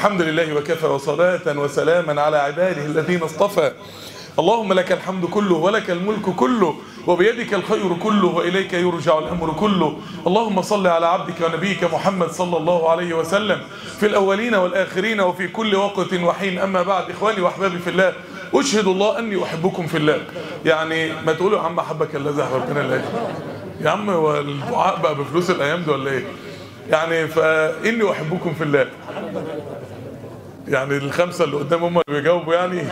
الحمد لله وكفى وصلاة وسلاما على عباده الذين اصطفى اللهم لك الحمد كله ولك الملك كله وبيدك الخير كله وإليك يرجع الأمر كله اللهم صل على عبدك ونبيك محمد صلى الله عليه وسلم في الأولين والآخرين وفي كل وقت وحين أما بعد إخواني وأحبابي في الله أشهد الله أني أحبكم في الله يعني ما تقولوا يا عم أحبك الذي أحببتنا الله يا عم هو الدعاء بقى بفلوس الأيام دي ولا إيه يعني فإني أحبكم في الله يعني الخمسة اللي قدام هم اللي بيجاوبوا يعني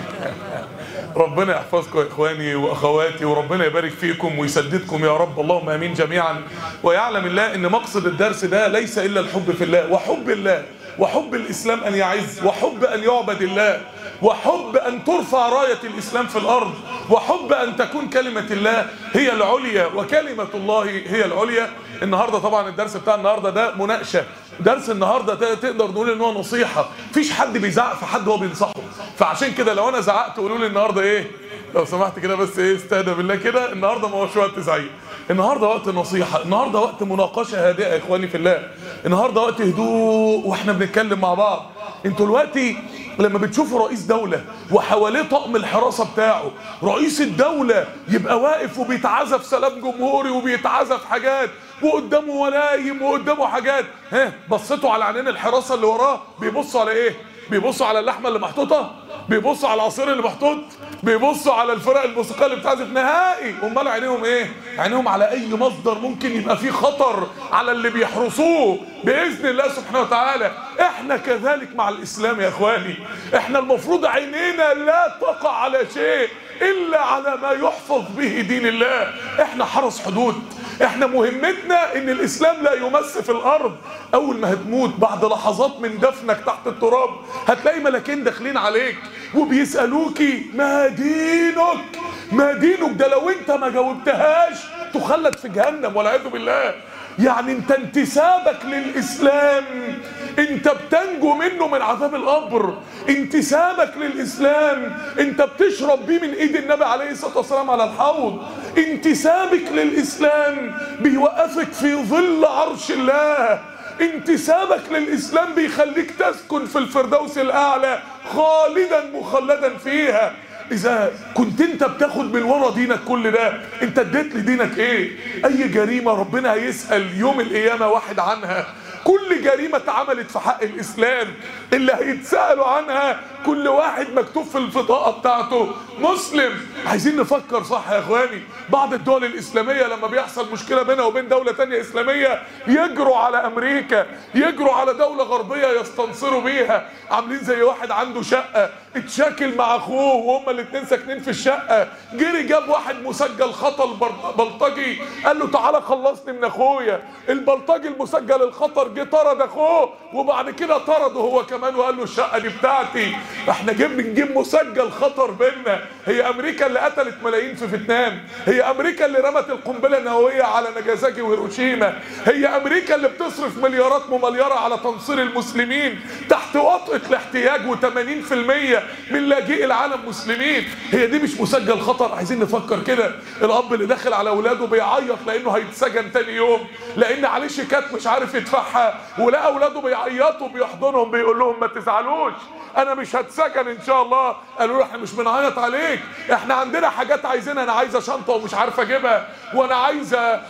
ربنا يحفظكم يا اخواني واخواتي وربنا يبارك فيكم ويسددكم يا رب اللهم امين جميعا ويعلم الله ان مقصد الدرس ده ليس الا الحب في الله وحب الله وحب الاسلام ان يعز وحب ان يعبد الله وحب ان ترفع رايه الاسلام في الارض وحب ان تكون كلمه الله هي العليا وكلمه الله هي العليا النهارده طبعا الدرس بتاع النهارده ده مناقشه درس النهارده ده تقدر نقول ان هو نصيحه مفيش حد بيزعق في حد هو بينصحه فعشان كده لو انا زعقت قولوا لي النهارده ايه لو سمحت كده بس ايه استهدى بالله كده النهارده ما هوش وقت زعيق النهارده وقت نصيحه النهارده وقت مناقشه هادئه يا اخواني في الله النهارده وقت هدوء واحنا بنتكلم مع بعض انتوا دلوقتي لما بتشوفوا رئيس دولة وحواليه طقم الحراسة بتاعه رئيس الدولة يبقى واقف وبيتعزف سلام جمهوري وبيتعزف حاجات وقدامه ولايم وقدامه حاجات ها بصيتوا على عينين الحراسة اللي وراه بيبصوا على ايه بيبصوا على اللحمة اللي محطوطة بيبصوا على العصير اللي محطوط بيبصوا على الفرق الموسيقيه اللي بتعزف نهائي امال عينيهم ايه عينيهم على اي مصدر ممكن يبقى فيه خطر على اللي بيحرسوه باذن الله سبحانه وتعالى احنا كذلك مع الاسلام يا اخواني احنا المفروض عينينا لا تقع على شيء الا على ما يحفظ به دين الله احنا حرس حدود احنا مهمتنا ان الاسلام لا يمس في الارض اول ما هتموت بعد لحظات من دفنك تحت التراب هتلاقي ملاكين داخلين عليك وبيسالوكي ما دينك ما دينك ده لو انت ما جاوبتهاش تخلد في جهنم والعياذ بالله يعني انت انتسابك للاسلام انت بتنجو منه من عذاب القبر انتسابك للاسلام انت بتشرب بيه من ايد النبي عليه الصلاه والسلام على الحوض انتسابك للاسلام بيوقفك في ظل عرش الله انتسابك للاسلام بيخليك تسكن في الفردوس الاعلى خالدا مخلدا فيها اذا كنت انت بتاخد من ورا دينك كل ده انت اديت لدينك ايه اي جريمه ربنا هيسال يوم القيامه واحد عنها كل جريمة اتعملت في حق الإسلام اللي هيتسألوا عنها كل واحد مكتوب في البطاقة بتاعته مسلم عايزين نفكر صح يا إخواني بعض الدول الإسلامية لما بيحصل مشكلة بينها وبين دولة تانية إسلامية يجروا على أمريكا يجروا على دولة غربية يستنصروا بيها عاملين زي واحد عنده شقة اتشاكل مع أخوه وهما الاتنين ساكنين في الشقة جري جاب واحد مسجل خطر بلطجي قال له تعالى خلصني من أخويا البلطجي المسجل الخطر جه طرد اخوه وبعد كده طرده هو كمان وقال له الشقه دي بتاعتي احنا جيب بنجيب مسجل خطر بينا هي امريكا اللي قتلت ملايين في فيتنام هي امريكا اللي رمت القنبله النوويه على ناجازاكي وهيروشيما هي امريكا اللي بتصرف مليارات ممليره على تنصير المسلمين تحت وطأة الاحتياج و80% من لاجئي العالم مسلمين هي دي مش مسجل خطر عايزين نفكر كده الاب اللي داخل على اولاده بيعيط لانه هيتسجن تاني يوم لان عليه شيكات مش عارف يدفعها ولقى اولاده بيعيطوا بيحضنهم بيقول لهم ما تزعلوش انا مش هتسجن ان شاء الله قالوا له احنا مش بنعيط عليك احنا عندنا حاجات عايزينها انا عايزه شنطه ومش عارف اجيبها وانا عايزه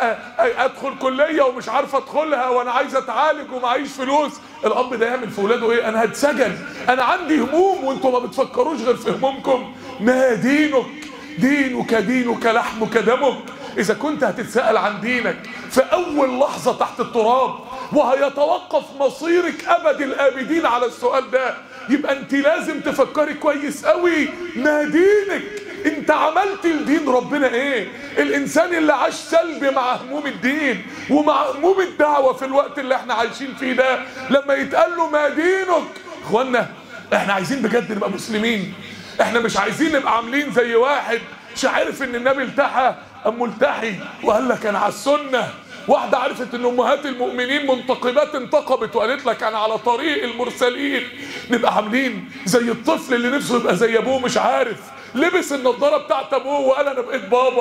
ادخل كليه ومش عارف ادخلها وانا عايزه اتعالج ومعيش فلوس الاب ده يعمل في اولاده ايه انا هتسجن انا عندي هموم وانتم ما بتفكروش غير في همومكم ما دينك دينك دينك لحمك دمك إذا كنت هتتسأل عن دينك في أول لحظة تحت التراب وهيتوقف مصيرك أبد الآبدين على السؤال ده يبقى أنت لازم تفكري كويس قوي ما دينك انت عملت لدين ربنا ايه الانسان اللي عاش سلبي مع هموم الدين ومع هموم الدعوة في الوقت اللي احنا عايشين فيه ده لما يتقال له ما دينك اخوانا احنا عايزين بجد نبقى مسلمين احنا مش عايزين نبقى عاملين زي واحد مش عارف ان النبي التحى ام ملتحي وقال لك انا على السنه واحده عرفت ان امهات المؤمنين منتقبات انتقبت وقالت لك انا على طريق المرسلين نبقى عاملين زي الطفل اللي نفسه يبقى زي ابوه مش عارف لبس النضاره بتاعت ابوه وقال انا بقيت بابا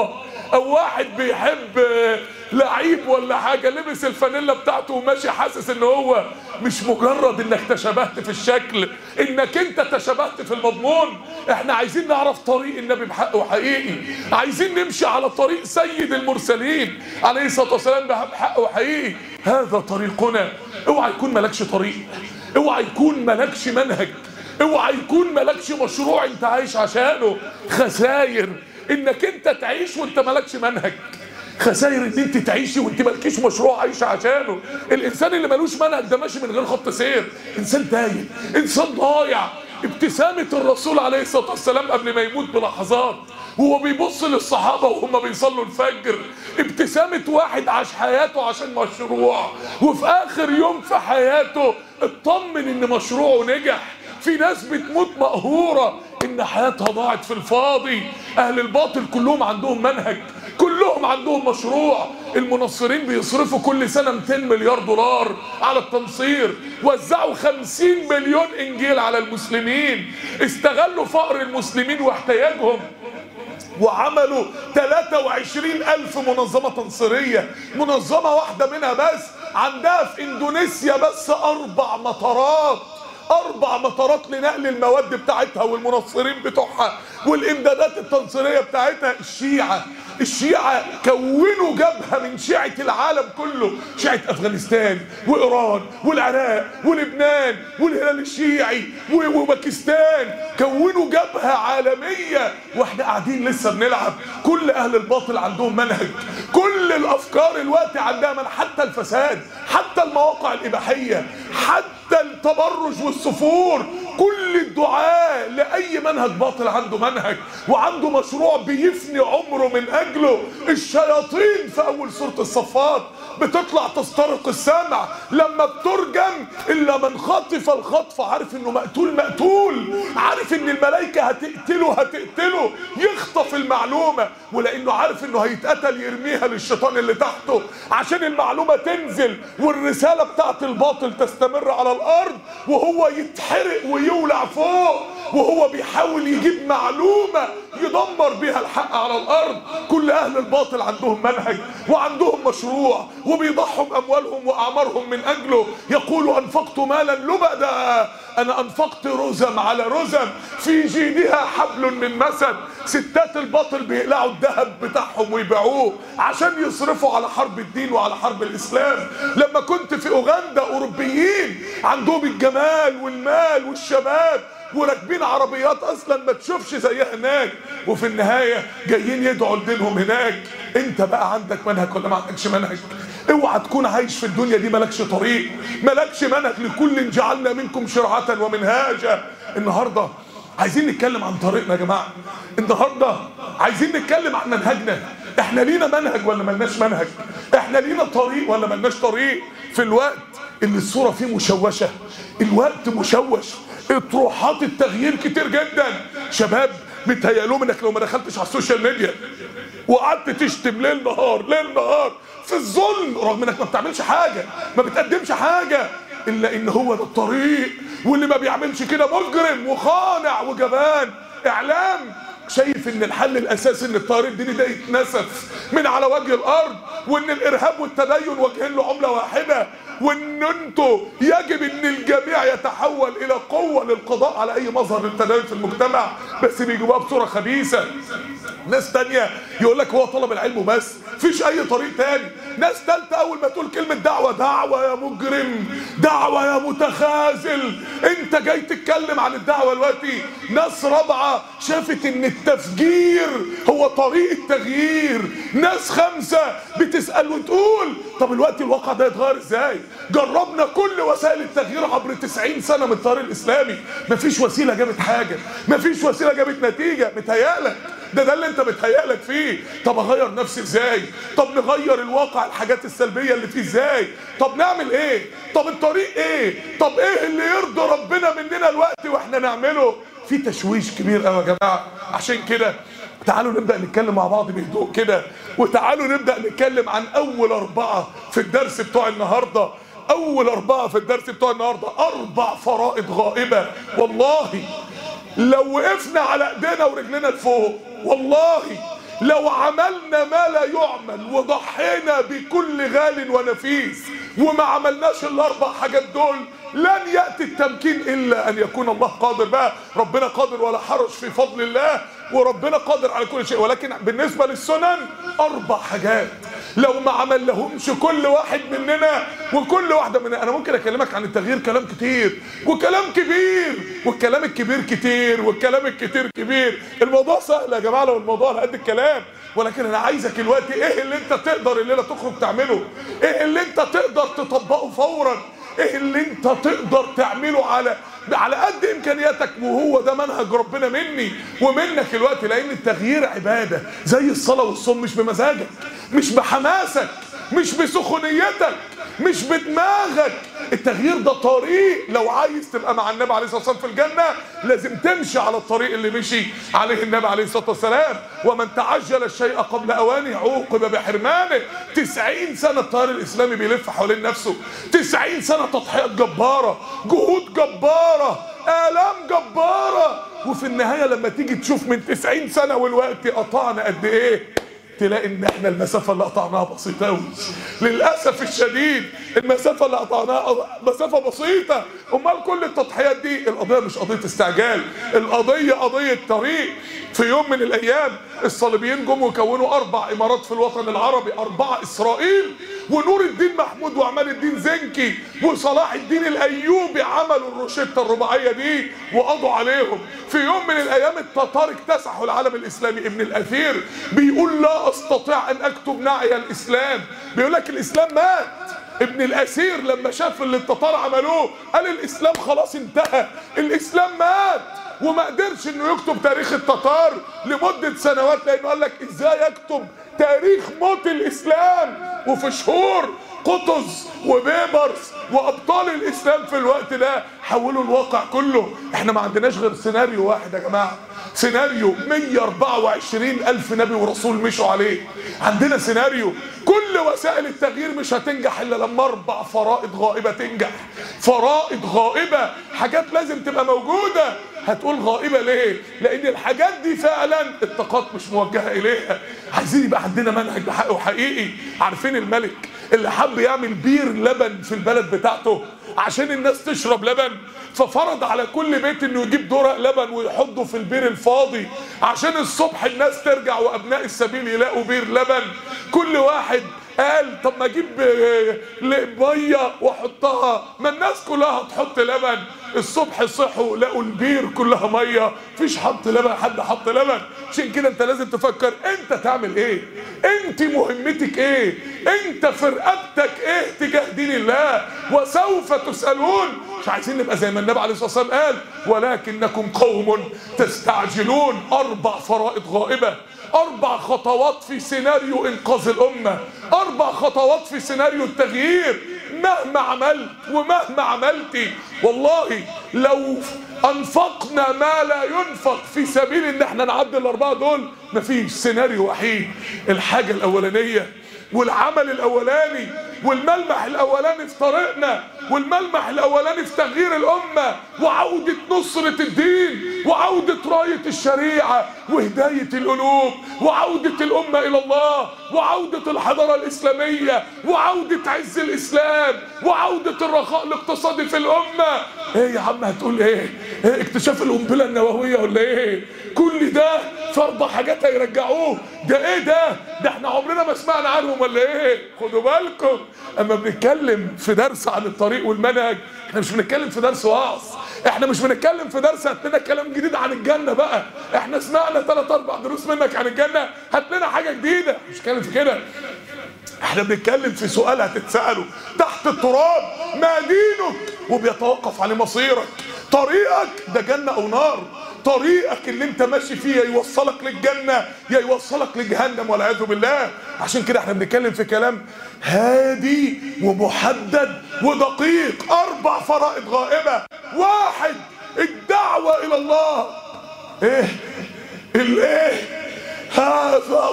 او واحد بيحب لعيب ولا حاجه لبس الفانيلا بتاعته وماشي حاسس ان هو مش مجرد انك تشابهت في الشكل انك انت تشابهت في المضمون احنا عايزين نعرف طريق النبي بحق وحقيقي عايزين نمشي على طريق سيد المرسلين عليه الصلاه والسلام بحق وحقيقي هذا طريقنا اوعى يكون مالكش طريق اوعى يكون مالكش منهج اوعى يكون مالكش مشروع انت عايش عشانه خساير انك انت تعيش وانت مالكش منهج خساير ان انت تعيشي وانت مالكيش مشروع عايش عشانه الانسان اللي ملوش منهج ده ماشي من غير خط سير انسان تايه انسان ضايع ابتسامة الرسول عليه الصلاة والسلام قبل ما يموت بلحظات وهو بيبص للصحابة وهم بيصلوا الفجر ابتسامة واحد عاش حياته عشان مشروع وفي آخر يوم في حياته اطمن ان مشروعه نجح في ناس بتموت مقهورة ان حياتها ضاعت في الفاضي اهل الباطل كلهم عندهم منهج كلهم عندهم مشروع المنصرين بيصرفوا كل سنة 200 مليار دولار على التنصير وزعوا 50 مليون انجيل على المسلمين استغلوا فقر المسلمين واحتياجهم وعملوا 23 ألف منظمة تنصيرية منظمة واحدة منها بس عندها في اندونيسيا بس أربع مطارات أربع مطارات لنقل المواد بتاعتها والمنصرين بتوعها والإمدادات التنصيرية بتاعتها الشيعة الشيعة كونوا جبهة من شيعة العالم كله شيعة أفغانستان وإيران والعراق ولبنان والهلال الشيعي وباكستان كونوا جبهة عالمية واحنا قاعدين لسه بنلعب كل أهل الباطل عندهم منهج كل الأفكار الوقت عندها من حتى الفساد حتى المواقع الإباحية حتى التبرج والسفور كل الدعاء لأي منهج باطل عنده منهج وعنده مشروع بيفني عمره من أجله الشياطين في أول سورة الصفات بتطلع تسترق السمع لما بترجم إلا من خطف الخطف عارف إنه مقتول مقتول عارف إن الملائكة هتقتله هتقتله يخطف المعلومة ولأنه عارف إنه هيتقتل يرميها للشيطان اللي تحته عشان المعلومة تنزل والرسالة بتاعت الباطل تستمر على الأرض وهو يتحرق ويولع فوق وهو بيحاول يجيب معلومة يدمر بيها الحق على الأرض كل أهل الباطل عندهم منهج وعندهم مشروع وبيضحوا بأموالهم وأعمارهم من أجله يقولوا أنفقت مالا لبدا أنا أنفقت رزم على رزم في جيدها حبل من مسد ستات الباطل بيقلعوا الذهب بتاعهم ويبيعوه عشان يصرفوا على حرب الدين وعلى حرب الإسلام لما كنت في أوغندا أوروبيين عندهم الجمال والمال والشباب وراكبين عربيات اصلا ما تشوفش زيها هناك وفي النهايه جايين يدعوا لدينهم هناك انت بقى عندك منهج ولا ما عندكش منهج اوعى تكون عايش في الدنيا دي مالكش طريق مالكش منهج لكل جعلنا منكم شرعة ومنهاجا النهارده عايزين نتكلم عن طريقنا يا جماعه النهارده عايزين نتكلم عن منهجنا احنا لينا منهج ولا ملناش منهج احنا لينا طريق ولا ملناش طريق في الوقت اللي الصوره فيه مشوشه الوقت مشوش اطروحات التغيير كتير جدا شباب متهيألهم انك لو ما دخلتش على السوشيال ميديا وقعدت تشتم ليل نهار ليل نهار في الظلم رغم انك ما بتعملش حاجه ما بتقدمش حاجه الا ان هو ده الطريق واللي ما بيعملش كده مجرم وخانع وجبان اعلام شايف ان الحل الاساسي ان الطريق الديني ده يتنسف من على وجه الارض وان الارهاب والتدين واجهين له عمله واحده وان انتوا يجب ان الجميع يتحول الى قوه للقضاء على اي مظهر للتدين في المجتمع بس بيجيبوها بصوره خبيثه ناس تانية يقول لك هو طلب العلم وبس فيش اي طريق تاني ناس تالتة اول ما تقول كلمة دعوة دعوة يا مجرم دعوة يا متخاذل انت جاي تتكلم عن الدعوة دلوقتي ناس رابعة شافت ان التفجير هو طريق التغيير ناس خمسة بتسأل وتقول طب الوقت الواقع ده يتغير ازاي جربنا كل وسائل التغيير عبر 90 سنة من الطريق الاسلامي مفيش وسيلة جابت حاجة مفيش وسيلة جابت نتيجة متهيألك ده ده اللي انت بتهيألك فيه طب اغير نفسي ازاي طب نغير الواقع الحاجات السلبيه اللي فيه ازاي طب نعمل ايه طب الطريق ايه طب ايه اللي يرضي ربنا مننا الوقت واحنا نعمله في تشويش كبير قوي يا جماعه عشان كده تعالوا نبدا نتكلم مع بعض بهدوء كده وتعالوا نبدا نتكلم عن اول اربعه في الدرس بتوع النهارده اول اربعه في الدرس بتوع النهارده اربع فرائض غائبه والله لو وقفنا على ايدينا ورجلنا لفوق والله لو عملنا ما لا يعمل وضحينا بكل غال ونفيس وما عملناش الاربع حاجات دول لن ياتي التمكين الا ان يكون الله قادر بقى ربنا قادر ولا حرج في فضل الله وربنا قادر على كل شيء ولكن بالنسبه للسنن اربع حاجات لو ما عملهمش كل واحد مننا وكل واحده مننا انا ممكن اكلمك عن التغيير كلام كتير وكلام كبير والكلام الكبير كتير والكلام الكتير كبير الموضوع سهل يا جماعه لو الموضوع على قد الكلام ولكن انا عايزك الوقت ايه اللي انت تقدر الليله تخرج تعمله ايه اللي انت تقدر تطبقه فورا ايه اللي انت تقدر تعمله على على قد امكانياتك وهو ده منهج ربنا مني ومنك الوقت لان التغيير عباده زي الصلاه والصوم مش بمزاجك مش بحماسك مش بسخونيتك مش بدماغك التغيير ده طريق لو عايز تبقى مع النبي عليه الصلاه والسلام في الجنه لازم تمشي على الطريق اللي مشي عليه النبي عليه الصلاه والسلام ومن تعجل الشيء قبل اوانه عوقب بحرمانه 90 سنه التيار الاسلامي بيلف حوالين نفسه 90 سنه تضحيات جباره جهود جباره الام جباره وفي النهايه لما تيجي تشوف من 90 سنه والوقت قطعنا قد ايه تلاقي ان احنا المسافه اللي قطعناها بسيطه قوي للاسف الشديد المسافه اللي قطعناها مسافه بسيطه امال كل التضحيات دي القضيه مش قضيه استعجال القضيه قضيه طريق في يوم من الايام الصليبيين جم وكونوا اربع امارات في الوطن العربي اربعه اسرائيل ونور الدين محمود وعماد الدين زنكي وصلاح الدين الايوبي عملوا الروشته الرباعيه دي وقضوا عليهم في يوم من الايام التتار اكتسحوا العالم الاسلامي ابن الاثير بيقول لا استطيع ان اكتب نعي الاسلام بيقول لك الاسلام مات ابن الاسير لما شاف اللي التتار عملوه قال الاسلام خلاص انتهى الاسلام مات وما قدرش انه يكتب تاريخ التتار لمدة سنوات لانه قال لك ازاي اكتب تاريخ موت الاسلام وفي شهور قطز وبيبرس وابطال الاسلام في الوقت ده حولوا الواقع كله احنا ما عندناش غير سيناريو واحد يا جماعه سيناريو 124 الف نبي ورسول مشوا عليه عندنا سيناريو كل وسائل التغيير مش هتنجح الا لما اربع فرائض غائبه تنجح فرائض غائبه حاجات لازم تبقى موجوده هتقول غائبه ليه لان الحاجات دي فعلا الطاقات مش موجهه اليها عايزين يبقى عندنا منهج بحق وحقيقي عارفين الملك اللي حب يعمل بير لبن في البلد بتاعته عشان الناس تشرب لبن ففرض على كل بيت انه يجيب درق لبن ويحطه في البير الفاضي عشان الصبح الناس ترجع وابناء السبيل يلاقوا بير لبن كل واحد قال طب ما اجيب ميه واحطها ما الناس كلها هتحط لبن الصبح صحوا لقوا البير كلها ميه مفيش حط لبن حد حط لبن عشان كده انت لازم تفكر انت تعمل ايه انت مهمتك ايه انت في رقبتك ايه تجاه دين الله وسوف تسالون مش عايزين نبقى زي ما النبي عليه الصلاه والسلام قال ولكنكم قوم تستعجلون اربع فرائض غائبه اربع خطوات في سيناريو انقاذ الامه اربع خطوات في سيناريو التغيير مهما عملت ومهما عملتي والله لو انفقنا ما لا ينفق في سبيل ان احنا نعدي الاربعه دول مفيش سيناريو وحيد الحاجه الاولانيه والعمل الاولاني والملمح الاولاني في طريقنا والملمح الاولاني في تغيير الامه وعوده نصره الدين وعوده رايه الشريعه وهدايه القلوب وعوده الامه الى الله وعوده الحضاره الاسلاميه وعوده عز الاسلام وعوده الرخاء الاقتصادي في الامه ايه يا عم هتقول ايه, إيه اكتشاف القنبله النوويه ولا ايه كل ده في اربع حاجات هيرجعوه ده ايه ده ده احنا عمرنا ما سمعنا عنهم ولا ايه خدوا بالكم اما بنتكلم في درس عن الطريق والمنهج احنا مش بنتكلم في درس وعظ احنا مش بنتكلم في درس هات لنا كلام جديد عن الجنه بقى احنا سمعنا ثلاث اربع دروس منك عن الجنه هات لنا حاجه جديده مش بنتكلم في كده احنا بنتكلم في سؤال هتتساله تحت التراب ما دينك وبيتوقف على مصيرك طريقك ده جنه او نار طريقك اللي انت ماشي فيه يا يوصلك للجنة يا يوصلك لجهنم والعياذ بالله عشان كده احنا بنتكلم في كلام هادي ومحدد ودقيق اربع فرائض غائبة واحد الدعوة الى الله ايه الايه هذا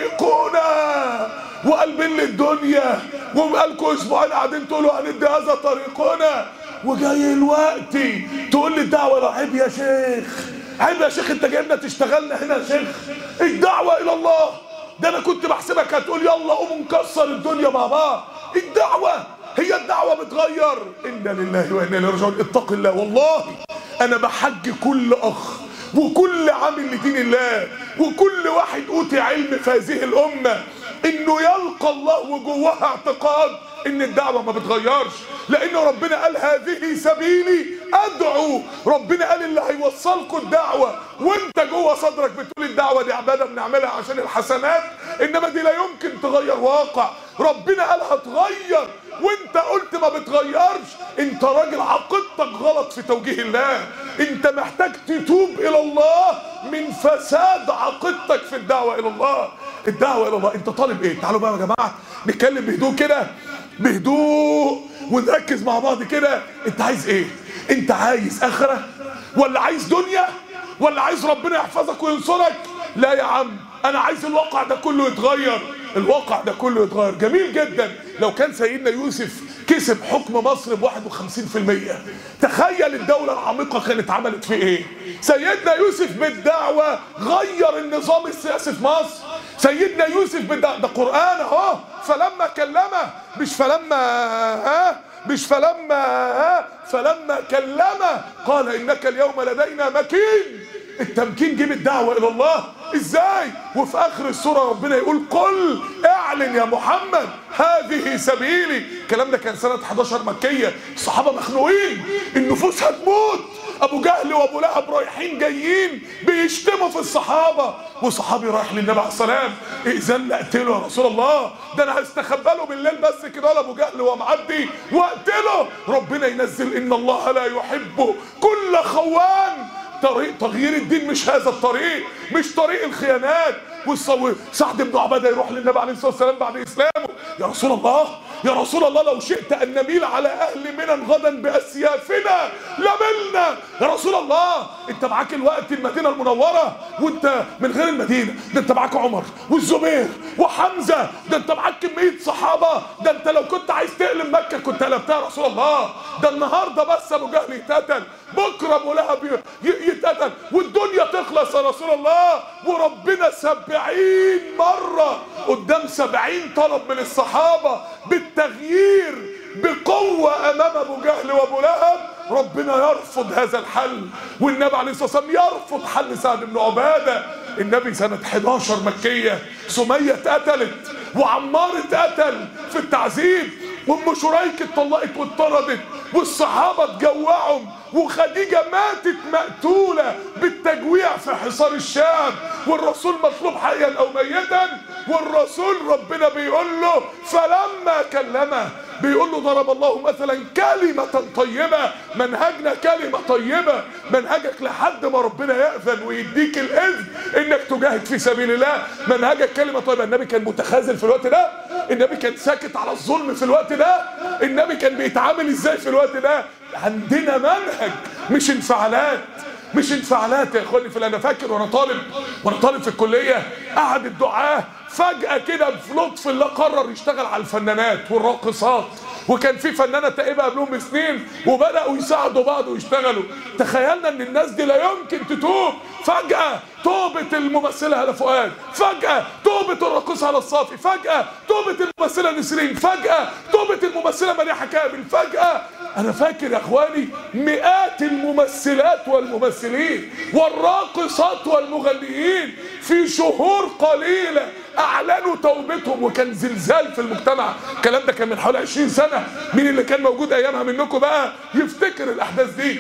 طريقنا وقلبين للدنيا وبقالكوا اسبوعين قاعدين تقولوا هندي هذا طريقنا وجاي الوقت تقول لي الدعوه رحيب يا شيخ عيب يا شيخ انت جايبنا تشتغلنا هنا يا شيخ الدعوه الى الله ده انا كنت بحسبك هتقول يلا قوموا نكسر الدنيا مع بعض الدعوه هي الدعوه بتغير انا لله وانا اليه راجعون اتق الله والله انا بحج كل اخ وكل عامل لدين الله وكل واحد اوتي علم في هذه الامه انه يلقى الله وجواها اعتقاد ان الدعوه ما بتغيرش لان ربنا قال هذه سبيلي ادعو ربنا قال اللي هيوصلكم الدعوه وانت جوه صدرك بتقول الدعوه دي عباده بنعملها عشان الحسنات انما دي لا يمكن تغير واقع ربنا قال هتغير وانت قلت ما بتغيرش انت راجل عقيدتك غلط في توجيه الله انت محتاج تتوب الى الله من فساد عقيدتك في الدعوه الى الله الدعوه الى الله انت طالب ايه تعالوا بقى يا جماعه نتكلم بهدوء كده بهدوء ونركز مع بعض كده انت عايز ايه انت عايز اخره ولا عايز دنيا ولا عايز ربنا يحفظك وينصرك لا يا عم انا عايز الواقع ده كله يتغير الواقع ده كله يتغير جميل جدا لو كان سيدنا يوسف كسب حكم مصر ب 51% تخيل الدولة العميقة كانت عملت في ايه سيدنا يوسف بالدعوة غير النظام السياسي في مصر سيدنا يوسف بالدعوة ده قرآن اهو فلما كلمه مش فلما ها مش فلما ها فلما كلمه قال انك اليوم لدينا مكين التمكين جه بالدعوة إلى الله إزاي وفي آخر السورة ربنا يقول قل اعلن يا محمد هذه سبيلي الكلام ده كان سنة 11 مكية الصحابة مخنوقين النفوس هتموت ابو جهل وابو لهب رايحين جايين بيشتموا في الصحابه وصحابي رايح للنبي عليه السلام ائذن لي اقتله يا رسول الله ده انا هستخبى له بالليل بس كده ولا ابو جهل وهو معدي واقتله ربنا ينزل ان الله لا يحب كل خوان طريق تغيير الدين مش هذا الطريق مش طريق الخيانات والصو... سعد بن عباده يروح للنبي عليه الصلاه والسلام بعد اسلامه يا رسول الله يا رسول الله لو شئت ان نميل على اهل منى غدا باسيافنا لملنا يا رسول الله انت معاك الوقت المدينه المنوره وانت من غير المدينه ده انت معاك عمر والزبير وحمزه ده انت معاك كميه صحابه ده انت لو كنت عايز تقلب مكه كنت قلبتها يا رسول الله ده النهارده بس ابو جهل يتقتل بكره ابو لهب يتقتل والدنيا تخلص يا رسول الله وربنا سبعين مره قدام سبعين طلب من الصحابه بالتغيير بقوة أمام أبو جهل وأبو لهب ربنا يرفض هذا الحل والنبي عليه الصلاة والسلام يرفض حل سعد بن عبادة النبي سنة 11 مكية سمية اتقتلت وعمار اتقتل في التعذيب وام شريك اتطلقت واتطردت والصحابة اتجوعوا وخديجة ماتت مقتولة بالتجويع في حصار الشام والرسول مطلوب حيا أو ميتا والرسول ربنا بيقول له فلما كلمه بيقول له ضرب الله مثلا كلمة طيبة منهجنا كلمة طيبة منهجك لحد ما ربنا يأذن ويديك الإذن إنك تجاهد في سبيل الله منهجك كلمة طيبة النبي كان متخاذل في الوقت ده النبي كان ساكت على الظلم في الوقت ده النبي كان بيتعامل إزاي في الوقت ده عندنا منهج مش انفعالات مش انفعالات يا اخواني في انا فاكر وانا طالب وانا طالب في الكليه قعد الدعاه فجاه كده بلطف الله قرر يشتغل على الفنانات والراقصات وكان في فنانه تائبه قبلهم بسنين وبداوا يساعدوا بعض ويشتغلوا تخيلنا ان الناس دي لا يمكن تتوب فجاه توبة الممثلة هلا فؤاد فجأة توبة الراقصة هلا الصافي فجأة توبة الممثلة نسرين فجأة توبة الممثلة مليحة كامل فجأة أنا فاكر يا إخواني مئات الممثلات والممثلين والراقصات والمغنيين في شهور قليلة أعلنوا توبتهم وكان زلزال في المجتمع الكلام ده كان من حوالي 20 سنة مين اللي كان موجود أيامها منكم بقى يفتكر الأحداث دي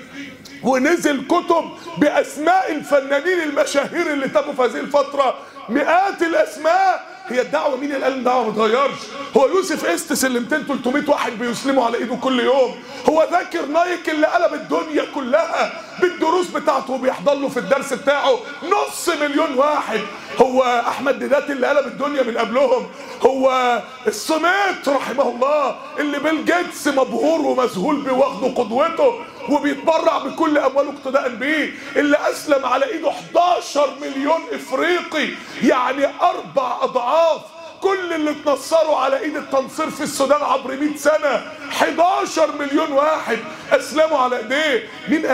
ونزل كتب باسماء الفنانين المشاهير اللي تابوا في هذه الفتره مئات الاسماء هي الدعوه مين اللي قال الدعوه ما تتغيرش هو يوسف استس اللي 200 300 واحد بيسلموا على ايده كل يوم هو ذاكر نايك اللي قلب الدنيا كلها بالدروس بتاعته وبيحضر له في الدرس بتاعه نص مليون واحد هو احمد ديدات اللي قلب الدنيا من قبلهم هو الصميت رحمه الله اللي بيل جيتس مبهور ومذهول بواخده قدوته وبيتبرع بكل امواله اقتداء بيه اللي اسلم على ايده 11 مليون افريقي يعني اربع اضعاف كل اللي اتنصروا على ايد التنصير في السودان عبر 100 سنه 11 مليون واحد اسلموا على ايديه مين قال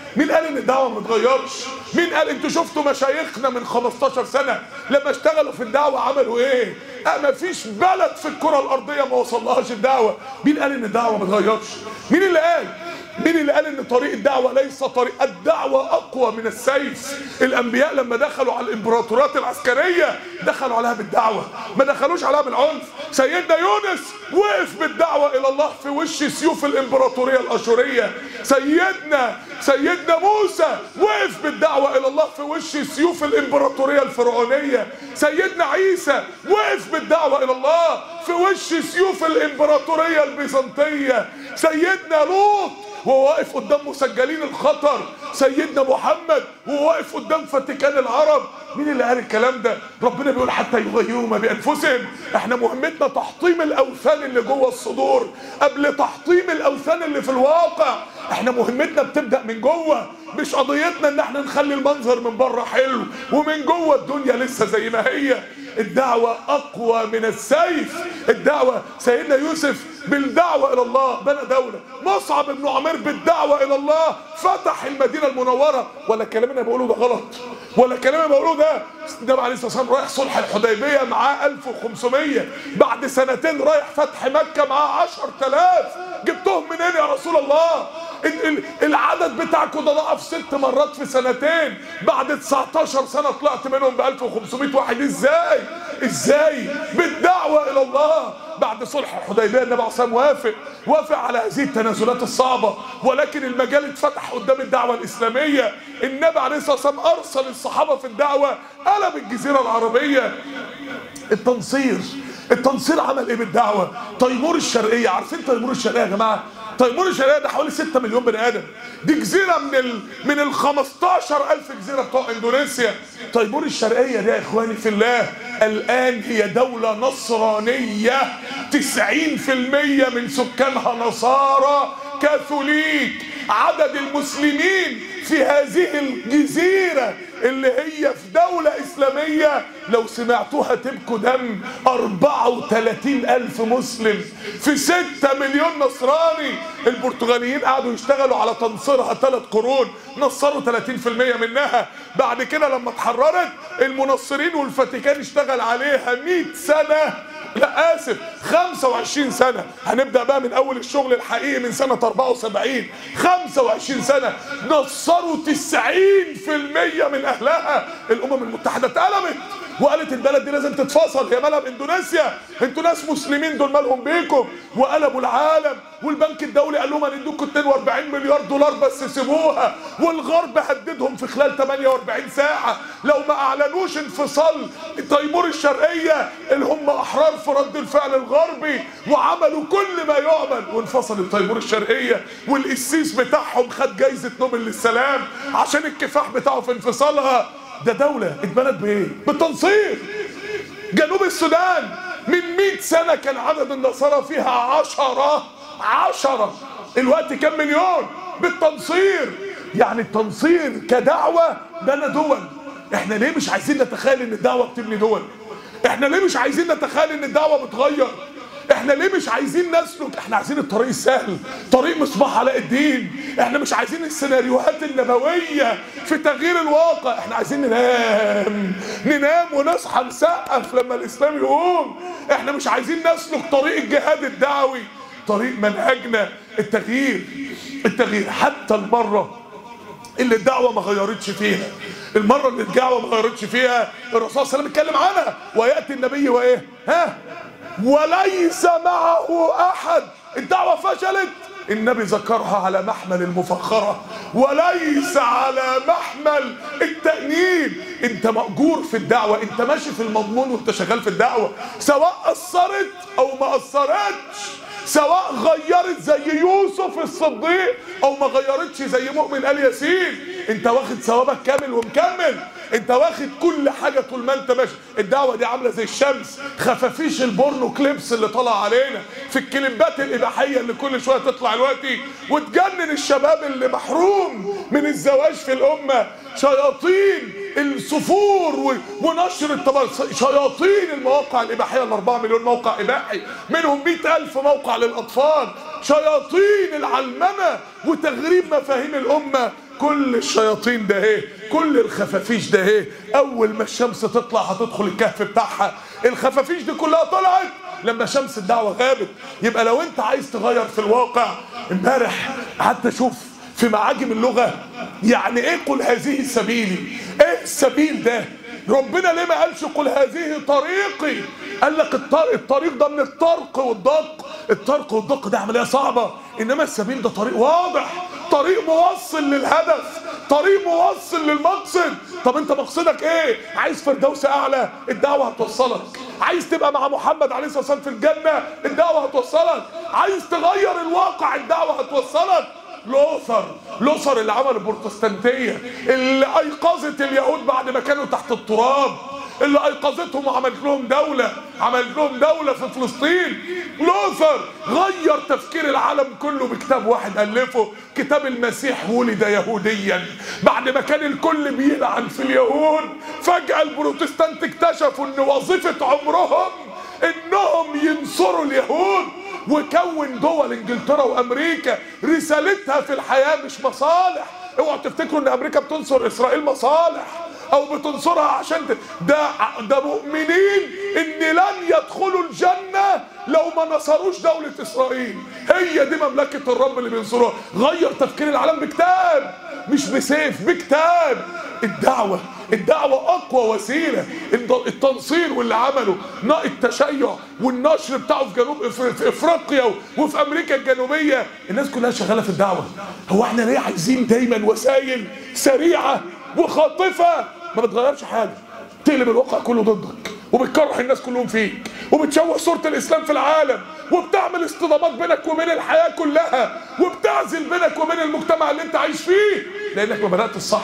مين قال ان الدعوه ما بتغيرش مين قال انتوا شفتوا مشايخنا من 15 سنه لما اشتغلوا في الدعوه عملوا ايه اه ما فيش بلد في الكره الارضيه ما وصلهاش الدعوه مين قال ان الدعوه ما بتغيرش مين اللي قال مين اللي قال ان طريق الدعوة ليس طريق الدعوة اقوى من السيف الانبياء لما دخلوا على الامبراطورات العسكرية دخلوا عليها بالدعوة ما دخلوش عليها بالعنف سيدنا يونس وقف بالدعوة الى الله في وش سيوف الامبراطورية الاشورية سيدنا سيدنا موسى وقف بالدعوة الى الله في وش سيوف الامبراطورية الفرعونية سيدنا عيسى وقف بالدعوة الى الله في وش سيوف الامبراطورية البيزنطية سيدنا لوط وهو واقف قدام مسجلين الخطر سيدنا محمد وهو واقف قدام فاتيكان العرب مين اللي قال الكلام ده ربنا بيقول حتى يغيروا ما بانفسهم احنا مهمتنا تحطيم الاوثان اللي جوه الصدور قبل تحطيم الاوثان اللي في الواقع احنا مهمتنا بتبدا من جوه مش قضيتنا ان احنا نخلي المنظر من بره حلو ومن جوه الدنيا لسه زي ما هي الدعوة أقوى من السيف الدعوة سيدنا يوسف بالدعوة إلى الله بنى دولة مصعب بن عمير بالدعوة إلى الله فتح المدينة المنورة ولا الكلام اللي بقوله ده غلط ولا الكلام اللي بقوله ده النبي عليه الصلاة والسلام رايح صلح الحديبية معاه 1500 بعد سنتين رايح فتح مكة معاه 10000 جبتهم منين يا رسول الله العدد بتاعكم ده ضعف ست مرات في سنتين بعد 19 سنة طلعت منهم ب 1500 واحد ازاي ازاي بالدعوة الى الله بعد صلح الحديبية النبي عليه الصلاة وافق وافق على هذه التنازلات الصعبة ولكن المجال اتفتح قدام الدعوة الإسلامية النبي عليه الصلاة والسلام أرسل الصحابة في الدعوة قلب الجزيرة العربية التنصير التنصير عمل ايه بالدعوة تيمور الشرقية عارفين تيمور الشرقية يا جماعة تيمور الشرقية ده حوالي 6 مليون بني ادم دي جزيرة من ال من ال 15000 جزيرة بتوع اندونيسيا تيمور الشرقية دي يا اخواني في الله الان هي دولة نصرانية 90% من سكانها نصارى كاثوليك عدد المسلمين في هذه الجزيرة اللي هي في دولة إسلامية لو سمعتوها تبكوا دم 34 ألف مسلم في 6 مليون نصراني البرتغاليين قعدوا يشتغلوا على تنصيرها ثلاث قرون نصروا 30% منها بعد كده لما اتحررت المنصرين والفاتيكان اشتغل عليها 100 سنة لا اسف 25 سنة هنبدأ بقى من اول الشغل الحقيقي من سنة 74 25 سنة نصروا 90% من اهلها الامم المتحدة اتقلبت وقالت البلد دي لازم تتفصل هي مالها باندونيسيا انتوا ناس مسلمين دول مالهم بيكم وقلبوا العالم والبنك الدولي قال لهم هندوكم 42 مليار دولار بس سيبوها والغرب هددهم في خلال 48 ساعة لو ما اعلنوش انفصال تيمور الشرقية اللي هم احرار في رد الفعل الغربي وعملوا كل ما يعمل وانفصلت تيمور الشرقية والقسيس بتاعهم خد جايزة نوبل للسلام عشان الكفاح بتاعه في انفصالها ده دولة اتبنت بايه؟ بالتنصير جنوب السودان من 100 سنة كان عدد النصارى فيها عشرة عشرة الوقت كم مليون بالتنصير يعني التنصير كدعوة بنى دول احنا ليه مش عايزين نتخيل ان الدعوة بتبني دول احنا ليه مش عايزين نتخيل ان الدعوة بتغير احنا ليه مش عايزين نسلك احنا عايزين الطريق السهل طريق مصباح علاء الدين احنا مش عايزين السيناريوهات النبوية في تغيير الواقع احنا عايزين ننام ننام ونصحى نسقف لما الاسلام يقوم احنا مش عايزين نسلك طريق الجهاد الدعوي طريق منهجنا التغيير التغيير حتى المرة اللي الدعوة ما غيرتش فيها المرة اللي الدعوة ما غيرتش فيها الرسول صلى الله عليه وسلم اتكلم عنها ويأتي النبي وايه ها وليس معه احد الدعوة فشلت النبي ذكرها على محمل المفخرة وليس على محمل التأنيب انت مأجور في الدعوة انت ماشي في المضمون وانت شغال في الدعوة سواء أثرت او ما أثرتش سواء غيرت زي يوسف الصديق او ما غيرتش زي مؤمن ال ياسين انت واخد ثوابك كامل ومكمل انت واخد كل حاجة طول ما انت ماشي الدعوة دي عاملة زي الشمس خفافيش البورنو كليبس اللي طلع علينا في الكليبات الإباحية اللي كل شوية تطلع دلوقتي وتجنن الشباب اللي محروم من الزواج في الأمة شياطين السفور ونشر الطبع شياطين المواقع الإباحية الأربعة مليون موقع إباحي منهم مئة ألف موقع للأطفال شياطين العلمنة وتغريب مفاهيم الأمة كل الشياطين ده ايه كل الخفافيش ده ايه اول ما الشمس تطلع هتدخل الكهف بتاعها الخفافيش دي كلها طلعت لما شمس الدعوة غابت يبقى لو انت عايز تغير في الواقع امبارح قعدت اشوف في معاجم اللغة يعني ايه قل هذه سبيلي ايه السبيل ده ربنا ليه ما قالش قل هذه طريقي قال لك الطريق, الطريق ده من الطرق والضق الطرق والضق ده عملية صعبة انما السبيل ده طريق واضح طريق موصل للهدف طريق موصل للمقصد طب انت مقصدك ايه عايز فردوس اعلى الدعوه هتوصلك عايز تبقى مع محمد عليه الصلاه والسلام في الجنه الدعوه هتوصلك عايز تغير الواقع الدعوه هتوصلك لوثر لوثر اللي عمل البروتستانتيه اللي ايقظت اليهود بعد ما كانوا تحت التراب اللي ايقظتهم وعملت لهم دولة عملت لهم دولة في فلسطين لوثر غير تفكير العالم كله بكتاب واحد ألفه كتاب المسيح ولد يهوديا بعد ما كان الكل بيلعن في اليهود فجأة البروتستانت اكتشفوا ان وظيفة عمرهم انهم ينصروا اليهود وكون دول انجلترا وامريكا رسالتها في الحياة مش مصالح اوعوا تفتكروا ان امريكا بتنصر اسرائيل مصالح او بتنصرها عشان ده ده مؤمنين ان لن يدخلوا الجنه لو ما نصروش دوله اسرائيل هي دي مملكه الرب اللي بينصروها غير تفكير العالم بكتاب مش بسيف بكتاب الدعوه الدعوة أقوى وسيلة التنصير واللي عمله التشيع والنشر بتاعه في جنوب في إفريقيا وفي أمريكا الجنوبية الناس كلها شغالة في الدعوة هو احنا ليه عايزين دايما وسائل سريعة وخاطفة ما بتغيرش حاجة تقلب الواقع كله ضدك وبتكره الناس كلهم فيك وبتشوه صورة الإسلام في العالم وبتعمل اصطدامات بينك وبين الحياة كلها وبتعزل بينك وبين المجتمع اللي انت عايش فيه لأنك ما بدأت الصح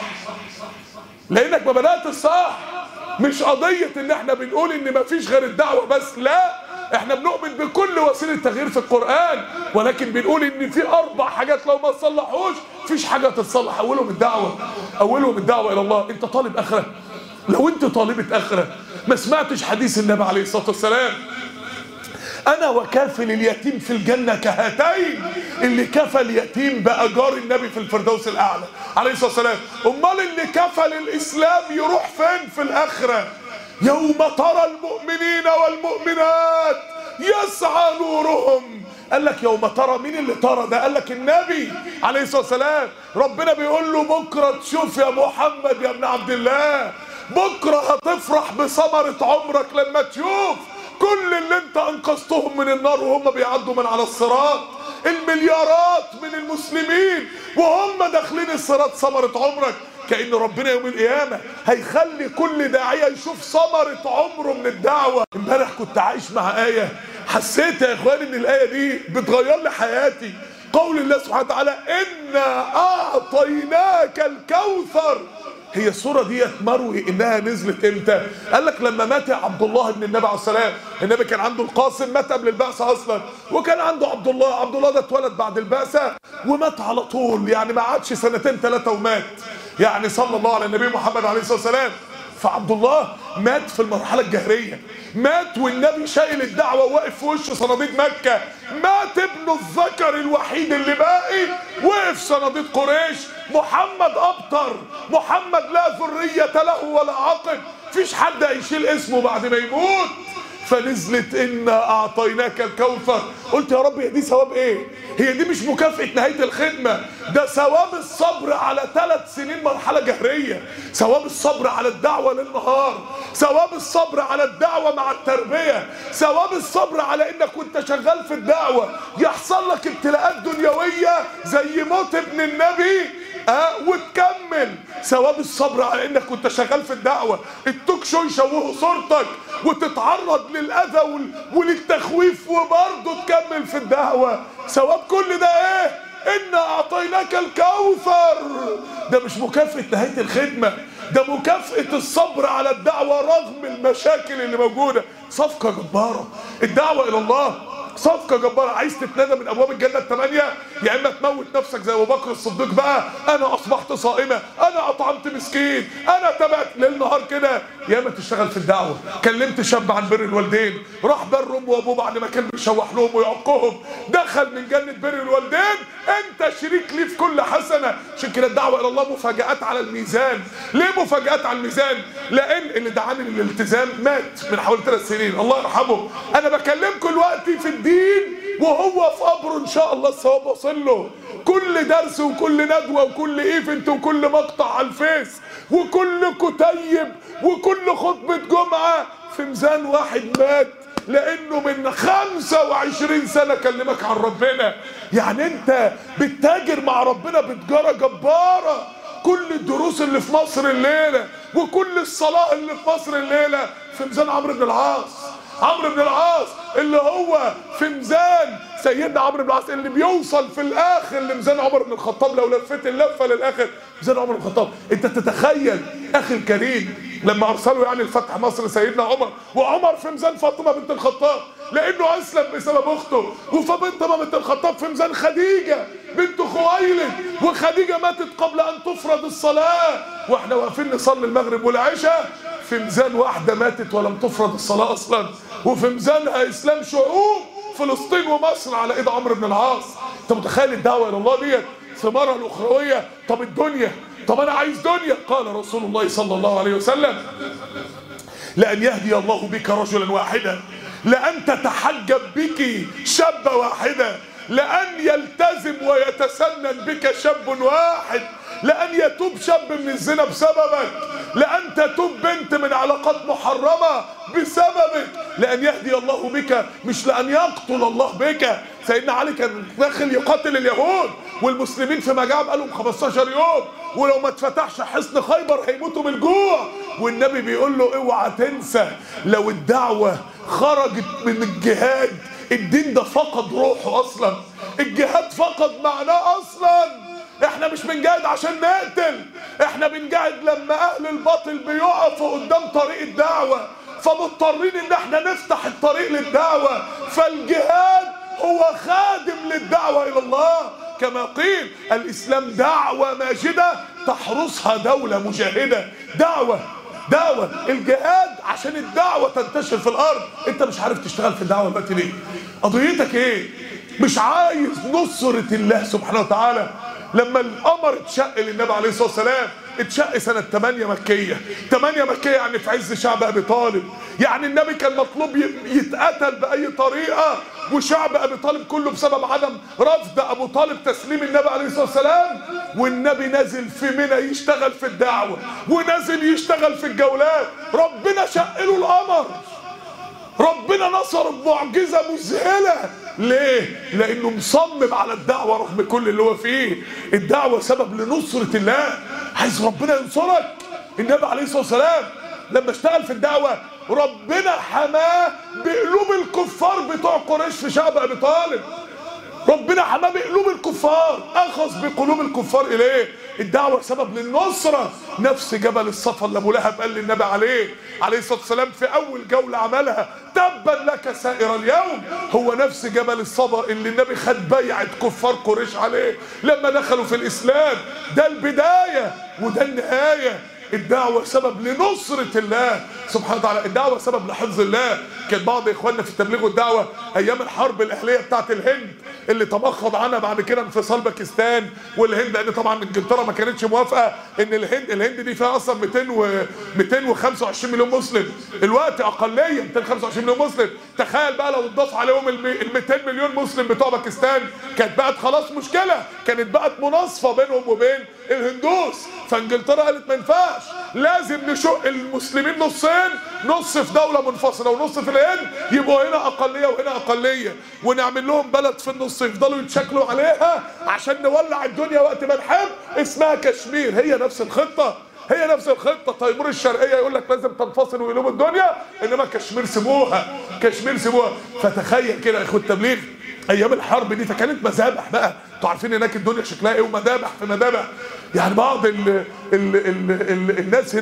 لأنك ما بدأت الصح مش قضية ان احنا بنقول ان ما فيش غير الدعوة بس لا احنا بنؤمن بكل وسيلة تغيير في القرآن ولكن بنقول ان في اربع حاجات لو ما تصلحوش فيش حاجة تتصلح اولهم الدعوة اولهم الدعوة الى الله انت طالب اخرة لو انت طالبة اخرة ما سمعتش حديث النبي عليه الصلاة والسلام انا وكافل اليتيم في الجنة كهاتين اللي كفى اليتيم بقى جار النبي في الفردوس الاعلى عليه الصلاة والسلام امال اللي كفل الاسلام يروح فين في الاخرة يوم ترى المؤمنين والمؤمنات يسعى نورهم قال لك يوم ترى مين اللي ترى ده قال لك النبي عليه الصلاه والسلام ربنا بيقول له بكره تشوف يا محمد يا ابن عبد الله بكره هتفرح بثمره عمرك لما تشوف كل اللي انت انقذتهم من النار وهم بيعدوا من على الصراط المليارات من المسلمين وهم داخلين الصراط ثمره عمرك كأن ربنا يوم القيامة هيخلي كل داعية يشوف ثمرة عمره من الدعوة امبارح كنت عايش مع آية حسيت يا اخواني ان الآية دي بتغير لي حياتي قول الله سبحانه وتعالى إنا أعطيناك الكوثر هي الصورة ديت مروي انها نزلت امتى قال لك لما مات عبد الله بن النبي عليه السلام النبي كان عنده القاسم مات قبل البعثة اصلا وكان عنده عبد الله عبد الله ده اتولد بعد البعثة ومات على طول يعني ما عادش سنتين ثلاثة ومات يعني صلى الله على النبي محمد عليه الصلاة والسلام فعبد الله مات في المرحلة الجهرية مات والنبي شايل الدعوة وواقف في وش صناديد مكة مات ابنه الذكر الوحيد اللي باقي وقف صناديد قريش محمد أبطر محمد لا ذرية له ولا عقب فيش حد هيشيل اسمه بعد ما يموت فنزلت إنا أعطيناك الكوثر قلت يا رب هي دي ثواب إيه هي دي مش مكافأة نهاية الخدمة ده ثواب الصبر على ثلاث سنين مرحلة جهرية ثواب الصبر على الدعوة للنهار ثواب الصبر على الدعوة مع التربية ثواب الصبر على إنك وانت شغال في الدعوة يحصل لك ابتلاءات دنيوية زي موت ابن النبي اه وتكمل ثواب الصبر على انك كنت شغال في الدعوه التوك شو يشوهوا صورتك وتتعرض للاذى وال- وللتخويف وبرضه تكمل في الدعوه ثواب كل ده ايه انا اعطيناك الكوثر ده مش مكافاه نهايه الخدمه ده مكافاه الصبر على الدعوه رغم المشاكل اللي موجوده صفقه جباره الدعوه الى الله صفقة جبارة عايز تتنادى من أبواب الجنة الثمانية يا اما تموت نفسك زي ابو بكر الصديق بقى انا اصبحت صائمه انا اطعمت مسكين انا تبعت ليل نهار كده يا اما تشتغل في الدعوه كلمت شاب عن بر الوالدين راح بر امه وابوه بعد ما كان بيشوح لهم ويعقهم دخل من جنه بر الوالدين انت شريك ليه في كل حسنه عشان كده الدعوه الى الله مفاجات على الميزان ليه مفاجات على الميزان لان اللي دعاني للالتزام مات من حوالي ثلاث سنين الله يرحمه انا بكلمكم دلوقتي في الدين وهو في قبره ان شاء الله الثواب واصل له كل درس وكل ندوه وكل ايفنت وكل مقطع على الفيس وكل كتيب وكل خطبه جمعه في ميزان واحد مات لانه من 25 سنه كلمك عن ربنا يعني انت بتتاجر مع ربنا بتجاره جباره كل الدروس اللي في مصر الليله وكل الصلاه اللي في مصر الليله في ميزان عمرو بن العاص عمرو بن العاص اللي هو في ميزان سيدنا عمرو بن العاص اللي بيوصل في الاخر لميزان عمر بن الخطاب لو لفيت اللفه للاخر ميزان عمر بن الخطاب انت تتخيل اخي الكريم لما ارسلوا يعني الفتح مصر سيدنا عمر وعمر في ميزان فاطمه بنت الخطاب لانه اسلم بسبب اخته وفاطمه بنت الخطاب في ميزان خديجه بنت خويلد وخديجه ماتت قبل ان تفرض الصلاه واحنا واقفين نصلي المغرب والعشاء في ميزان واحده ماتت ولم تفرض الصلاه اصلا وفي ميزانها اسلام شعوب فلسطين ومصر على ايد عمرو بن العاص انت متخيل الدعوه الى الله ديت ثمارها الاخرويه طب الدنيا طب انا عايز دنيا قال رسول الله صلى الله عليه وسلم لان يهدي الله بك رجلا واحدا لان تتحجب بك شابه واحده لان يلتزم ويتسنن بك شاب واحد لأن يتوب شاب من الزنا بسببك لأن تتوب بنت من علاقات محرمة بسببك لأن يهدي الله بك مش لأن يقتل الله بك سيدنا علي كان داخل يقاتل اليهود والمسلمين في مجاعة بقالهم 15 يوم ولو ما اتفتحش حصن خيبر هيموتوا من الجوع والنبي بيقول له اوعى تنسى لو الدعوة خرجت من الجهاد الدين ده فقد روحه اصلا الجهاد فقد معناه اصلا احنا مش بنجاهد عشان نقتل احنا بنجاهد لما اهل الباطل بيقفوا قدام طريق الدعوة فمضطرين ان احنا نفتح الطريق للدعوة فالجهاد هو خادم للدعوة الى الله كما قيل الاسلام دعوة ماجدة تحرسها دولة مجاهدة دعوة دعوة الجهاد عشان الدعوة تنتشر في الارض انت مش عارف تشتغل في الدعوة دلوقتي ليه قضيتك ايه مش عايز نصرة الله سبحانه وتعالى لما القمر اتشق للنبي عليه الصلاه والسلام اتشق سنه 8 مكيه 8 مكيه يعني في عز شعب ابي طالب يعني النبي كان مطلوب يتقتل باي طريقه وشعب ابي طالب كله بسبب عدم رفض ابو طالب تسليم النبي عليه الصلاه والسلام والنبي نازل في منى يشتغل في الدعوه ونازل يشتغل في الجولات ربنا شق له القمر ربنا نصر بمعجزة مذهلة ليه؟ لأنه مصمم على الدعوة رغم كل اللي هو فيه الدعوة سبب لنصرة الله عايز ربنا ينصرك النبي عليه الصلاة والسلام لما اشتغل في الدعوة ربنا حماه بقلوب الكفار بتوع قريش في شعب أبي طالب ربنا حماه بقلوب الكفار اخذ بقلوب الكفار اليه الدعوه سبب للنصره نفس جبل الصفا اللي ابو لهب قال للنبي عليه عليه الصلاه والسلام في اول جوله عملها تبا لك سائر اليوم هو نفس جبل الصفا اللي النبي خد بيعه كفار قريش عليه لما دخلوا في الاسلام ده البدايه وده النهايه الدعوة سبب لنصرة الله سبحانه وتعالى الدعوة سبب لحفظ الله كان بعض اخواننا في التبليغ والدعوة ايام الحرب الاهلية بتاعت الهند اللي تمخض عنها بعد كده انفصال باكستان والهند لان طبعا انجلترا ما كانتش موافقة ان الهند الهند دي فيها اصلا 200 و 225 مليون مسلم الوقت اقلية 225 مليون مسلم تخيل بقى لو اتضاف عليهم ال 200 مليون مسلم بتوع باكستان كانت بقت خلاص مشكلة كانت بقت مناصفة بينهم وبين الهندوس فانجلترا قالت ما ينفعش لازم نشق المسلمين نصين نص في دولة منفصلة ونص في الهند يبقوا هنا أقلية وهنا أقلية ونعمل لهم بلد في النص يفضلوا يتشكلوا عليها عشان نولع الدنيا وقت ما نحب اسمها كشمير هي نفس الخطة هي نفس الخطة تيمور الشرقية يقول لك لازم تنفصل ويقلبوا الدنيا إنما كشمير سيبوها كشمير سيبوها فتخيل كده يا إخوة التبليغ ايام الحرب دي فكانت مذابح بقى انتوا عارفين هناك الدنيا شكلها ايه ومذابح في مذابح يعني بعض ال ال ال ال الناس هناك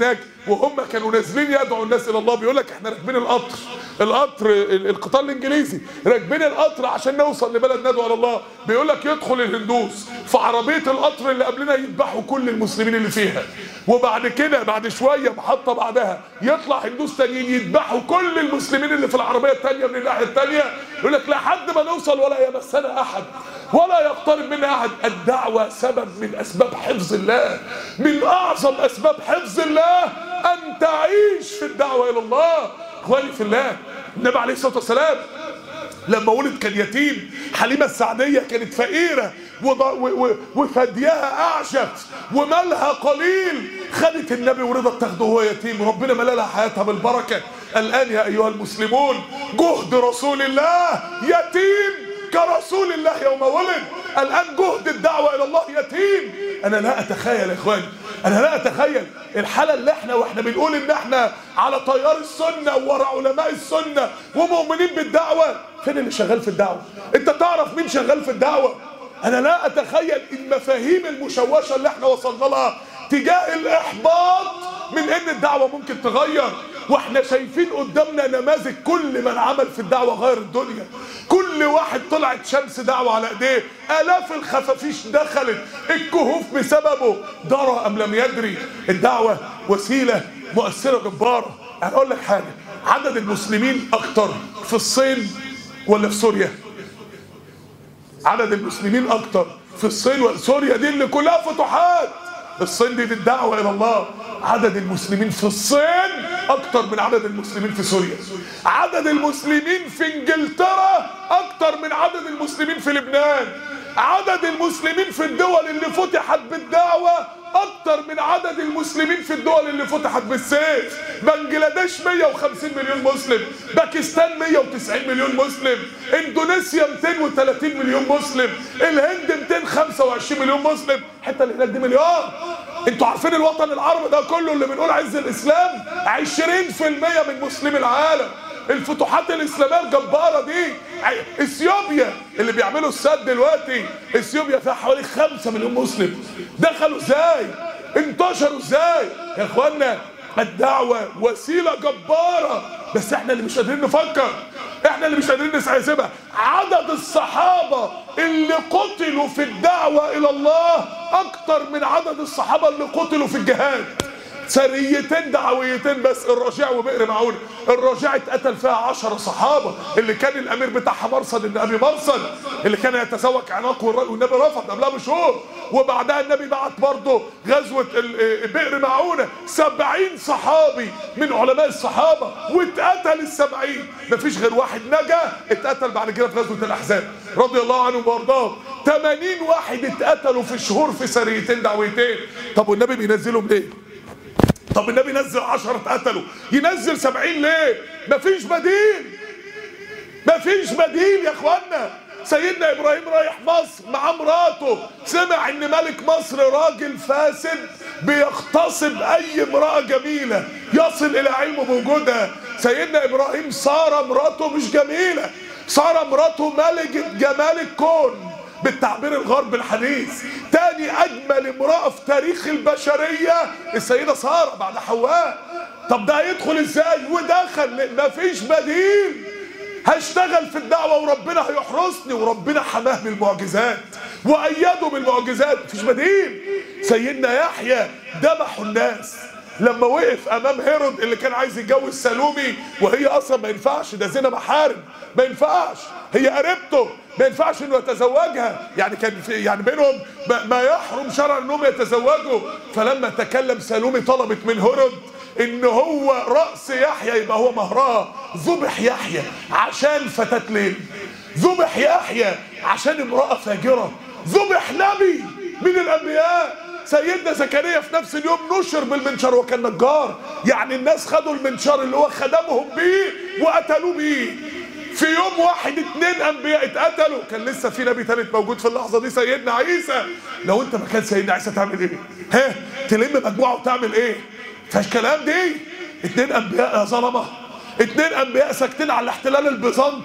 وهم كانوا نازلين يدعوا الناس الى الله بيقول لك احنا راكبين القطر القطر ال- القطار الانجليزي راكبين القطر عشان نوصل لبلد ندعو على الله بيقول لك يدخل الهندوس في عربيه القطر اللي قبلنا يذبحوا كل المسلمين اللي فيها وبعد كده بعد شويه محطه بعدها يطلع هندوس تانيين يذبحوا كل المسلمين اللي في العربيه الثانيه من الناحيه الثانيه يقول لك لحد ما نوصل ولا يمسنا احد ولا يقترب منا احد الدعوه سبب من اسباب حفظ الله من اعظم اسباب حفظ الله ان تعيش في الدعوه الى الله اخواني في الله النبي عليه الصلاه والسلام لما ولد كان يتيم حليمة السعدية كانت فقيرة وض- و- و- وثديها أعشف ومالها قليل خدت النبي ورضت تاخده وهو يتيم ربنا ملا لها حياتها بالبركة الآن يا أيها المسلمون جهد رسول الله يتيم كرسول الله يوم ولد الآن جهد الدعوة إلى الله يتيم أنا لا أتخيل يا إخواني أنا لا أتخيل الحالة اللي احنا واحنا بنقول إن احنا على تيار السنة وورا علماء السنة ومؤمنين بالدعوة فين اللي شغال في الدعوة أنت تعرف مين شغال في الدعوة أنا لا أتخيل المفاهيم المشوشة اللي احنا وصلنا لها تجاه الإحباط من إن الدعوة ممكن تغير واحنا شايفين قدامنا نماذج كل من عمل في الدعوة غير الدنيا كل واحد طلعت شمس دعوة على ايديه الاف الخفافيش دخلت الكهوف بسببه درى ام لم يدري الدعوة وسيلة مؤثرة جبارة انا اقول لك حاجة عدد المسلمين اكتر في الصين ولا في سوريا عدد المسلمين اكتر في الصين وسوريا دي اللي كلها فتوحات الصين دي بالدعوة الى الله عدد المسلمين في الصين اكتر من عدد المسلمين في سوريا عدد المسلمين في انجلترا اكتر من عدد المسلمين في لبنان عدد المسلمين في الدول اللي فتحت بالدعوة اكتر من عدد المسلمين في الدول اللي فتحت بالسيف بنجلاديش 150 مليون مسلم باكستان 190 مليون مسلم اندونيسيا 230 مليون مسلم الهند 225 مليون مسلم الحته اللي هناك دي مليار انتوا عارفين الوطن العربي ده كله اللي بنقول عز الاسلام 20% من مسلمي العالم الفتوحات الاسلاميه الجباره دي ع- اثيوبيا اللي بيعملوا السد دلوقتي اثيوبيا فيها حوالي 5 مليون مسلم دخلوا ازاي انتشروا ازاي يا اخوانا الدعوه وسيله جباره بس احنا اللي مش قادرين نفكر احنا اللي مش قادرين نسيبها عدد الصحابه اللي قتلوا في الدعوه الى الله اكتر من عدد الصحابه اللي قتلوا في الجهاد سريتين دعويتين بس الرجاع وبئر معون الرجاع اتقتل فيها عشرة صحابة اللي كان الأمير بتاعها مرصد ابن أبي مرصد اللي كان يتزوج عناق والر- والنبي رفض قبلها بشهور وبعدها النبي بعت برضه غزوة ال- بئر معونة سبعين صحابي من علماء الصحابة واتقتل السبعين مفيش غير واحد نجا اتقتل بعد كده في غزوة الأحزاب رضي الله عنهم وارضاهم 80 واحد اتقتلوا في شهور في سريتين دعويتين طب والنبي بينزلهم ليه؟ طب النبي نزل عشرة اتقتلوا ينزل سبعين ليه مفيش بديل مفيش بديل يا اخوانا سيدنا ابراهيم رايح مصر مع مراته سمع ان ملك مصر راجل فاسد بيغتصب اي امرأة جميلة يصل الى علمه بوجودها سيدنا ابراهيم سارة مراته مش جميلة سارة مراته ملكة جمال الكون بالتعبير الغرب الحديث تاني اجمل امرأة في تاريخ البشرية السيدة سارة بعد حواء طب ده هيدخل ازاي ودخل مفيش بديل هشتغل في الدعوة وربنا هيحرسني وربنا حماه بالمعجزات وأيده بالمعجزات مفيش بديل سيدنا يحيى ذبحوا الناس لما وقف امام هيرود اللي كان عايز يتجوز سالومي وهي اصلا ما ينفعش ده زنا محارم ما ينفعش هي قريبته ما ينفعش انه يتزوجها يعني كان في يعني بينهم ما- ما يحرم شرعا انهم يتزوجوا فلما تكلم سالومي طلبت من هيرود ان هو راس يحيى يبقى هو مهرها ذبح يحيى عشان فتاة ليل ذبح يحيى عشان امرأة فاجرة ذبح نبي من الانبياء سيدنا زكريا في نفس اليوم نشر بالمنشار وكان نجار يعني الناس خدوا المنشار اللي هو خدمهم بيه وقتلوه بيه في يوم واحد اتنين انبياء اتقتلوا كان لسه في نبي تالت موجود في اللحظه دي سيدنا عيسى لو انت مكان سيدنا عيسى تعمل ايه ها تلم مجموعه وتعمل ايه فاش كلام دي اتنين انبياء يا ظلمه اتنين انبياء ساكتين على الاحتلال البيزنطي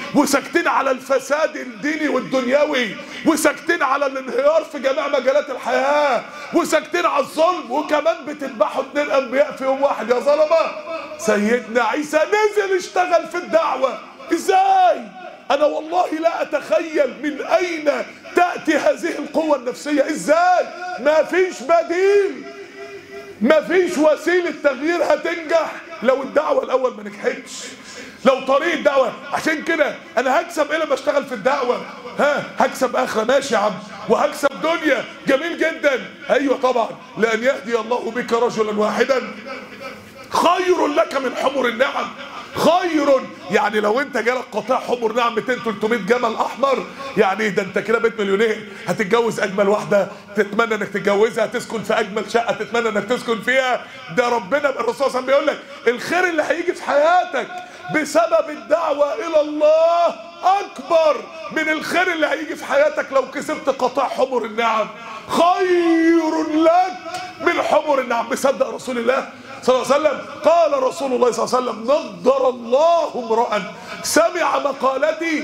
وساكتين على الفساد الديني والدنيوي وساكتين على الانهيار في جميع مجالات الحياة وساكتين على الظلم وكمان بتذبحوا اتنين انبياء في يوم واحد يا ظلمة سيدنا عيسى نزل اشتغل في الدعوة ازاي انا والله لا اتخيل من اين تأتي هذه القوة النفسية ازاي ما فيش بديل ما فيش وسيلة تغيير هتنجح لو الدعوة الأول ما نجحتش لو طريق الدعوة عشان كده أنا هكسب إيه لما أشتغل في الدعوة ها هكسب آخرة ماشي يا عم وهكسب دنيا جميل جدا أيوة طبعا لأن يهدي الله بك رجلا واحدا خير لك من حمر النعم خير يعني لو انت جالك قطاع حمر نعم 200 300 جمل احمر يعني ده انت كده بيت مليونير هتتجوز اجمل واحده تتمنى انك تتجوزها تسكن في اجمل شقه تتمنى انك تسكن فيها ده ربنا الرسول صلى الله عليه وسلم بيقول لك الخير اللي هيجي في حياتك بسبب الدعوه الى الله اكبر من الخير اللي هيجي في حياتك لو كسبت قطاع حمر النعم خير لك من حمر النعم مصدق رسول الله صلى الله عليه وسلم قال رسول الله صلى الله عليه وسلم نضر الله امرأ سمع مقالتي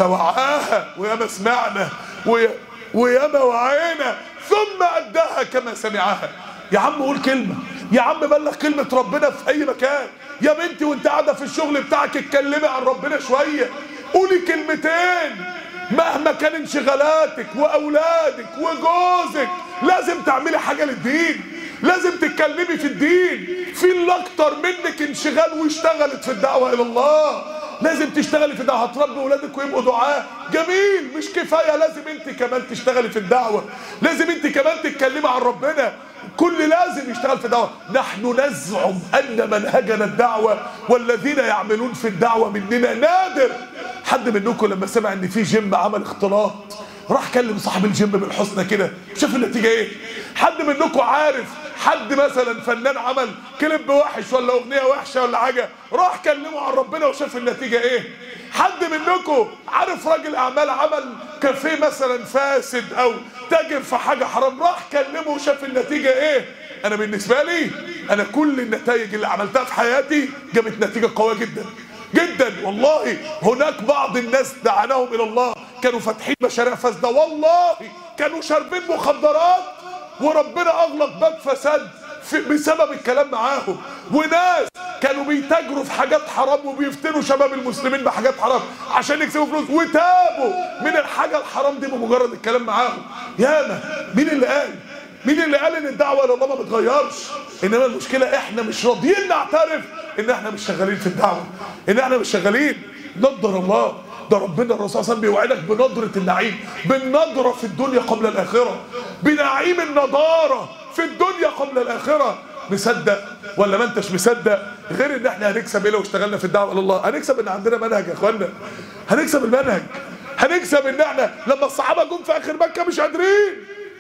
فوعاها وياما سمعنا ويا- وياما وعينا ثم أداها كما سمعها يا عم قول كلمة يا عم بلغ كلمة ربنا في أي مكان يا بنتي وانت قاعدة في الشغل بتاعك اتكلمي عن ربنا شوية قولي كلمتين مهما كان انشغالاتك واولادك وجوزك لازم تعملي حاجه للدين لازم تتكلمي في الدين في اللي اكتر منك انشغال واشتغلت في الدعوه الى الله لازم تشتغلي في الدعوه هتربي اولادك ويبقوا دعاء جميل مش كفايه لازم انت كمان تشتغلي في الدعوه لازم انت كمان تتكلمي عن ربنا كل لازم يشتغل في الدعوه نحن نزعم ان منهجنا الدعوه والذين يعملون في الدعوه مننا نادر حد منكم لما سمع ان في جيم عمل اختلاط راح كلم صاحب الجيم بالحسنى كده شوف النتيجه ايه حد منكم عارف حد مثلا فنان عمل كليب وحش ولا اغنيه وحشه ولا حاجه راح كلمه عن ربنا وشاف النتيجه ايه حد منكم عارف راجل اعمال عمل كافيه مثلا فاسد او تاجر في حاجه حرام راح كلمه وشاف النتيجه ايه انا بالنسبه لي انا كل النتائج اللي عملتها في حياتي جابت نتيجه قويه جدا جدا والله هناك بعض الناس دعاناهم الى الله كانوا فاتحين مشاريع فاسده والله كانوا شاربين مخدرات وربنا اغلق باب فساد في بسبب الكلام معاهم وناس كانوا بيتاجروا في حاجات حرام وبيفتنوا شباب المسلمين بحاجات حرام عشان يكسبوا فلوس وتابوا من الحاجه الحرام دي بمجرد الكلام معاهم ياما مين اللي قال مين اللي قال ان الدعوه الى الله ما بتغيرش انما المشكله احنا مش راضيين نعترف ان احنا مش شغالين في الدعوه ان احنا مش شغالين نضر الله ده ربنا الرسول صلى الله عليه وسلم بيوعدك بنضره النعيم بالنضره في الدنيا قبل الاخره بنعيم النضاره في الدنيا قبل الاخره مصدق ولا ما انتش مصدق غير ان احنا هنكسب ايه لو اشتغلنا في الدعوه الى الله هنكسب ان عندنا منهج يا اخوانا هنكسب المنهج هنكسب ان احنا لما الصحابه جم في اخر مكه مش قادرين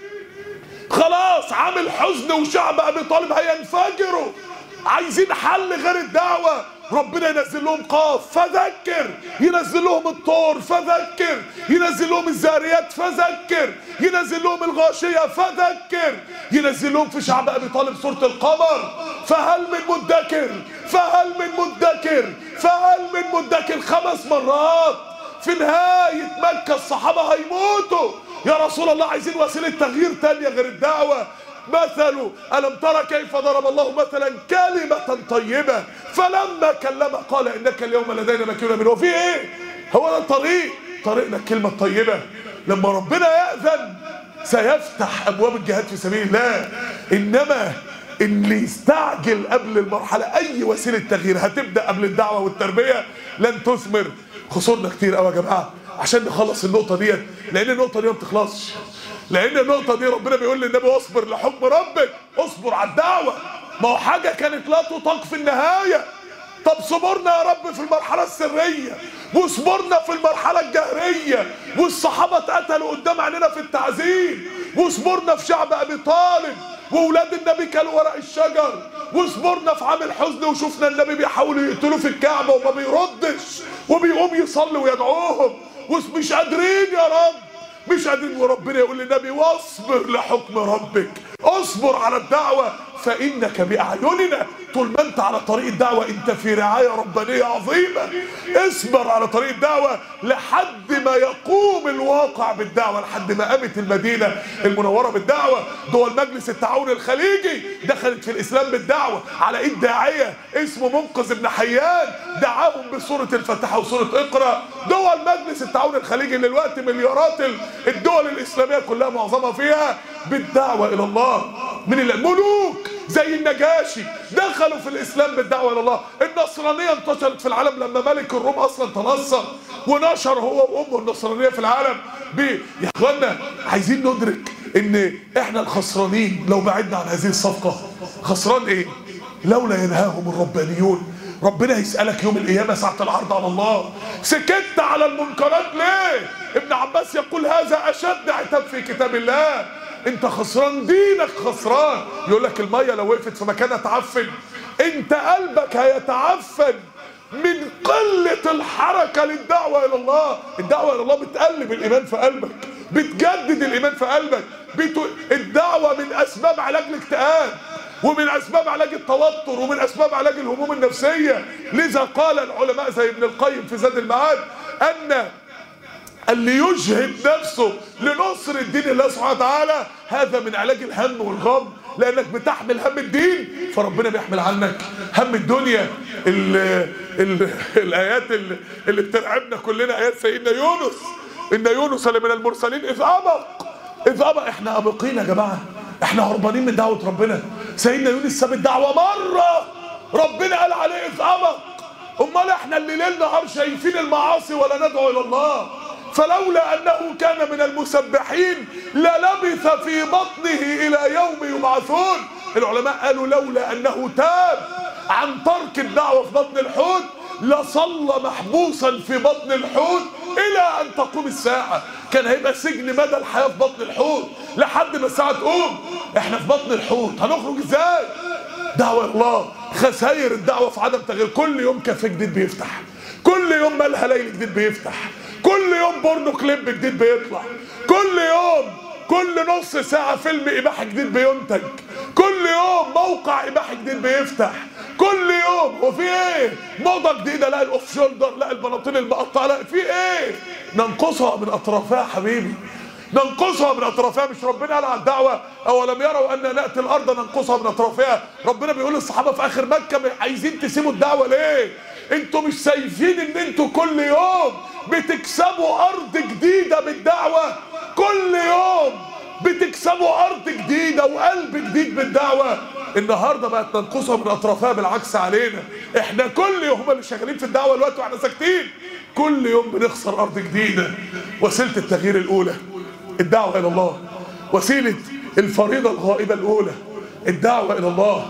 خلاص عامل حزن وشعب ابي طالب هينفجروا عايزين حل غير الدعوه ربنا ينزل لهم قاف فذكر ينزل لهم الطور فذكر ينزل لهم الزاريات فذكر ينزل لهم الغاشيه فذكر ينزل لهم في شعب ابي طالب سوره القمر فهل من مدكر فهل من مدكر فهل من مدكر خمس مرات في نهايه مكه الصحابه هيموتوا يا رسول الله عايزين وسيله تغيير تانية غير الدعوه مثل ألم ترى كيف ضرب الله مثلا كلمة طيبة فلما كلمه قال إنك اليوم لدينا مكيون من وفي إيه هو ده الطريق طريقنا الكلمة الطيبة لما ربنا يأذن سيفتح أبواب الجهاد في سبيل الله إنما اللي يستعجل قبل المرحلة أي وسيلة تغيير هتبدأ قبل الدعوة والتربية لن تثمر خسرنا كتير قوي يا جماعة عشان نخلص النقطة ديت لأن النقطة دي ما بتخلصش لان النقطه دي ربنا بيقول للنبي اصبر لحكم ربك اصبر على الدعوه ما هو حاجه كانت لا تطاق في النهايه طب صبرنا يا رب في المرحله السريه وصبرنا في المرحله الجهريه والصحابه اتقتلوا قدام عيننا في التعذيب وصبرنا في شعب ابي طالب واولاد النبي كانوا ورق الشجر وصبرنا في عام الحزن وشفنا النبي بيحاولوا يقتلوه في الكعبه وما بيردش وبيقوم يصلي ويدعوهم ومش قادرين يا رب مش قادرين وربنا يقول للنبي واصبر لحكم ربك اصبر على الدعوة فانك باعيننا طول ما انت على طريق الدعوه انت في رعايه ربانيه عظيمه اصبر على طريق الدعوه لحد ما يقوم الواقع بالدعوه لحد ما قامت المدينه المنوره بالدعوه دول مجلس التعاون الخليجي دخلت في الاسلام بالدعوه على ايد داعيه اسمه منقذ بن حيان دعاهم بسوره الفاتحه وسوره اقرا دول مجلس التعاون الخليجي اللي دلوقتي مليارات الدول الاسلاميه كلها معظمها فيها بالدعوه الى الله من الملوك زي النجاشي دخلوا في الاسلام بالدعوه الى الله النصرانيه انتشرت في العالم لما ملك الروم اصلا تنصر ونشر هو وامه النصرانيه في العالم بيه يا اخوانا عايزين ندرك ان احنا الخسرانين لو بعدنا عن هذه الصفقه خسران ايه لولا ينهاهم الربانيون ربنا يسألك يوم القيامة ساعة العرض على الله سكت على المنكرات ليه ابن عباس يقول هذا أشد عتاب في كتاب الله انت خسران دينك خسران يقول لك المية لو وقفت في مكانها تعفن انت قلبك هيتعفن من قلة الحركة للدعوة إلى الله الدعوة إلى الله بتقلب الإيمان في قلبك بتجدد الإيمان في قلبك بت... الدعوة من أسباب علاج الاكتئاب ومن اسباب علاج التوتر ومن اسباب علاج الهموم النفسيه لذا قال العلماء زي ابن القيم في زاد المعاد ان اللي يجهد نفسه لنصر الدين الله سبحانه وتعالى هذا من علاج الهم والغم لانك بتحمل هم الدين فربنا بيحمل عنك هم الدنيا ال ال الايات اللي, اللي بترعبنا كلنا ايات سيدنا يونس ان يونس لمن المرسلين اذ ابق اذ ابق احنا ابقين يا جماعه احنا هربانين من دعوه ربنا سيدنا يونس ساب الدعوه مره ربنا قال عليه اذ ابق امال احنا اللي ليل نهار شايفين المعاصي ولا ندعو الى الله فلولا انه كان من المسبحين للبث في بطنه الى يوم يبعثون العلماء قالوا لولا انه تاب عن ترك الدعوه في بطن الحوت لصلى محبوسا في بطن الحوت الى ان تقوم الساعه كان هيبقى سجن مدى الحياه في بطن الحوت لحد ما الساعه تقوم احنا في بطن الحوت هنخرج ازاي دعوه الله خسائر الدعوه في عدم تغيير كل يوم كافيه جديد بيفتح كل يوم مالها ليل جديد بيفتح كل يوم بورنو كليب جديد بيطلع كل يوم كل نص ساعة فيلم إباحة جديد بينتج كل يوم موقع إباحة جديد بيفتح كل يوم وفي ايه موضة جديدة لا الاوف شولدر لا البناطيل المقطعة لا في ايه ننقصها من اطرافها يا حبيبي ننقصها من اطرافها مش ربنا قال على الدعوه اولم يروا ان ناتي الارض ننقصها من اطرافها ربنا بيقول للصحابه في اخر مكه عايزين تسيبوا الدعوه ليه انتوا مش شايفين ان انتوا كل يوم بتكسبوا ارض جديده بالدعوه كل يوم بتكسبوا ارض جديده وقلب جديد بالدعوه النهارده بقت ننقصها من اطرافها بالعكس علينا احنا كل يوم هم اللي شغالين في الدعوه دلوقتي واحنا ساكتين كل يوم بنخسر ارض جديده وسيله التغيير الاولى الدعوه الى الله وسيله الفريضه الغائبه الاولى الدعوه الى الله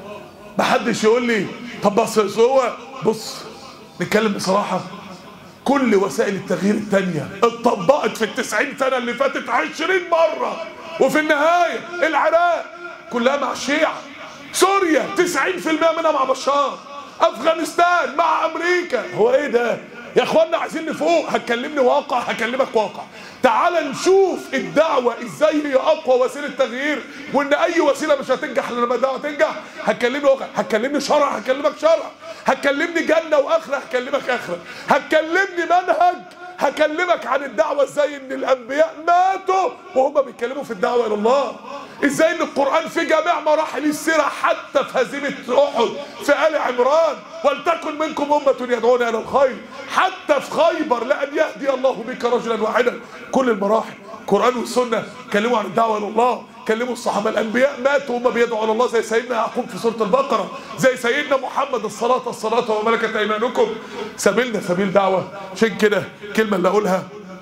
محدش يقول لي طب بس هو بص نتكلم بصراحه كل وسائل التغيير التانية اتطبقت في التسعين سنة اللي فاتت عشرين مرة وفي النهاية العراق كلها مع الشيعة سوريا تسعين في المية منها مع بشار افغانستان مع امريكا هو ايه ده يا اخوانا عايزين نفوق هتكلمني واقع هكلمك واقع تعال نشوف الدعوة ازاي هي اقوى وسيلة تغيير وان اي وسيلة مش هتنجح لما الدعوة تنجح هتكلمني واقع هتكلمني شرع هكلمك شرع هتكلمني جنة واخرة هكلمك اخرة هتكلمني منهج هكلمك عن الدعوة ازاي ان الانبياء ماتوا وهم بيتكلموا في الدعوة الى الله ازاي ان القرآن في جميع مراحل السيرة حتى في هزيمة احد في آل عمران ولتكن منكم أمة يدعون إلى الخير حتى في خيبر لأن يهدي الله بك رجلا واحدا كل المراحل القرآن والسنة كلموا عن الدعوة إلى الله كلموا الصحابة الأنبياء ماتوا وهم بيدعوا على الله زي سيدنا يعقوب في سورة البقرة زي سيدنا محمد الصلاة الصلاة وملكت أيمانكم سبيلنا سبيل دعوة عشان كده كلمة اللي أقولها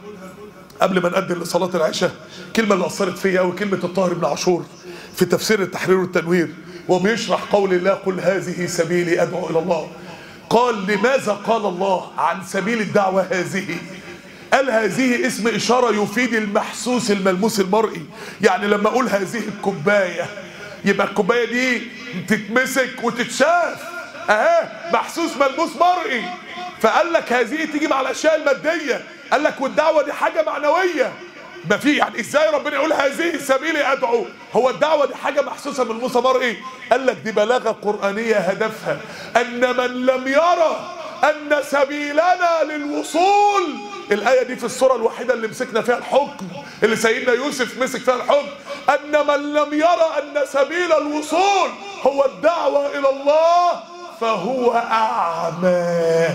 قبل ما نقدم لصلاة العشاء كلمة اللي أثرت فيا أوي كلمة الطاهر بن عاشور في تفسير التحرير والتنوير وبيشرح قول الله قل هذه سبيلي أدعو إلى الله قال لماذا قال الله عن سبيل الدعوة هذه قال هذه اسم إشارة يفيد المحسوس الملموس المرئي يعني لما أقول هذه الكوباية يبقى الكوباية دي تتمسك وتتشاف اهي محسوس ملموس مرئي فقال لك هذه تيجي مع الاشياء الماديه قال لك والدعوه دي حاجه معنويه ما في يعني ازاي ربنا يقول هذه سبيلي ادعو هو الدعوه دي حاجه محسوسه من موسى مرئي قال لك دي بلاغه قرانيه هدفها ان من لم يرى ان سبيلنا للوصول الايه دي في السوره الوحيده اللي مسكنا فيها الحكم اللي سيدنا يوسف مسك فيها الحكم ان من لم يرى ان سبيل الوصول هو الدعوه الى الله فهو اعمى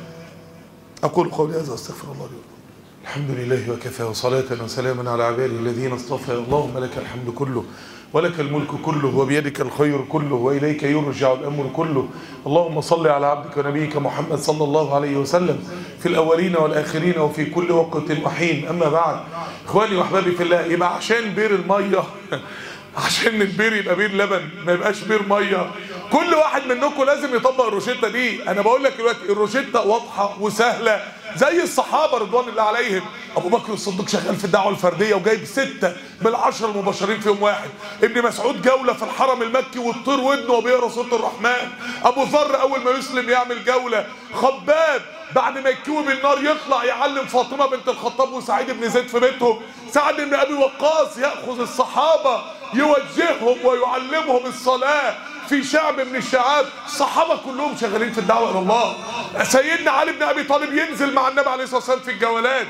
اقول قولي هذا استغفر الله لي ولكم. الحمد لله وكفى وصلاة وسلاما على عباده الذين اصطفى اللهم لك الحمد كله ولك الملك كله وبيدك الخير كله وإليك يرجع الأمر كله اللهم صل على عبدك ونبيك محمد صلى الله عليه وسلم في الأولين والآخرين وفي كل وقت وحين أما بعد إخواني وأحبابي في الله يبقى عشان بير المية عشان البير يبقى بير لبن ما يبقاش بير ميه كل واحد منكم لازم يطبق الروشته دي انا بقول لك دلوقتي الروشته واضحه وسهله زي الصحابه رضوان الله عليهم ابو بكر الصديق شغال في الدعوه الفرديه وجايب سته من العشره المبشرين في يوم واحد ابن مسعود جوله في الحرم المكي والطير ودنه وبيقرا سوره الرحمن ابو ذر اول ما يسلم يعمل جوله خباب بعد ما يكوي بالنار يطلع يعلم فاطمه بنت الخطاب وسعيد بن زيد في بيتهم سعد بن ابي وقاص ياخذ الصحابه يوجههم ويعلمهم الصلاه في شعب من الشعاب الصحابة كلهم شغالين في الدعوة إلى الله سيدنا علي بن أبي طالب ينزل مع النبي عليه الصلاة والسلام في الجولات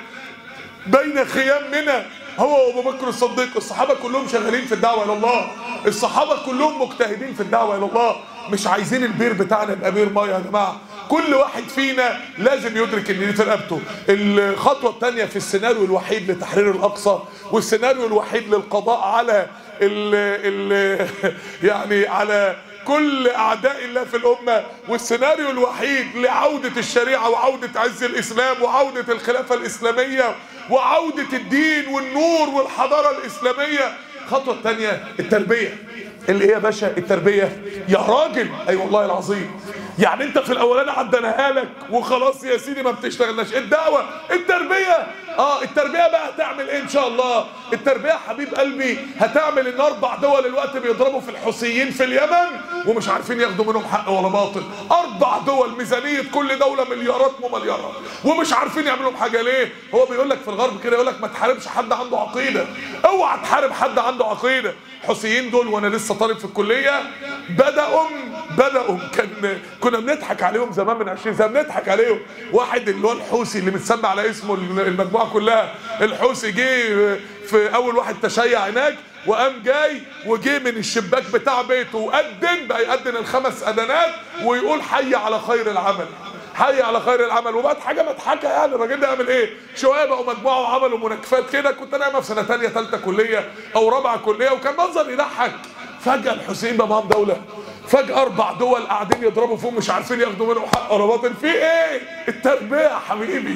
بين خيام منى هو وابو بكر الصديق الصحابه كلهم شغالين في الدعوه الى الله الصحابه كلهم مجتهدين في الدعوه الى الله مش عايزين البير بتاعنا يبقى بير ميه يا جماعه كل واحد فينا لازم يدرك ان دي في رقبته الخطوه الثانيه في السيناريو الوحيد لتحرير الاقصى والسيناريو الوحيد للقضاء على ال ال يعني على كل اعداء الله في الامه والسيناريو الوحيد لعوده الشريعه وعوده عز الاسلام وعوده الخلافه الاسلاميه وعوده الدين والنور والحضاره الاسلاميه الخطوه الثانيه التربيه اللي ايه يا باشا التربيه يا راجل اي أيوة والله العظيم يعني انت في الاولاني عدناها لك وخلاص يا سيدي ما بتشتغلناش الدعوه التربيه اه التربيه بقى هتعمل ايه ان شاء الله التربيه حبيب قلبي هتعمل ان اربع دول الوقت بيضربوا في الحوثيين في اليمن ومش عارفين ياخدوا منهم حق ولا باطل اربع دول ميزانيه كل دوله مليارات ومليارات ومش عارفين يعملوا لهم حاجه ليه هو بيقول لك في الغرب كده يقول لك ما تحاربش حد عنده عقيده اوعى تحارب حد عنده عقيده الحوثيين دول وانا لسه طالب في الكليه بداوا بداوا كان كنا بنضحك عليهم زمان من 20 سنه بنضحك عليهم واحد اللي هو الحوثي اللي متسمى على اسمه المجموعه كلها الحوثي جه في اول واحد تشيع هناك وقام جاي وجه من الشباك بتاع بيته وأذن بقى يأذن الخمس أذانات ويقول حي على خير العمل حي على خير العمل وبقت حاجه مضحكه يعني الراجل ده يعمل ايه؟ شويه بقوا مجموعه وعملوا مناكفات كده كنت انا في سنه ثانيه ثالثه كليه او رابعه كليه وكان منظر يضحك فجاه الحسين بقى معاهم دوله فجاه اربع دول قاعدين يضربوا فيهم مش عارفين ياخدوا منهم حق ولا باطل في ايه؟ التربيه يا حبيبي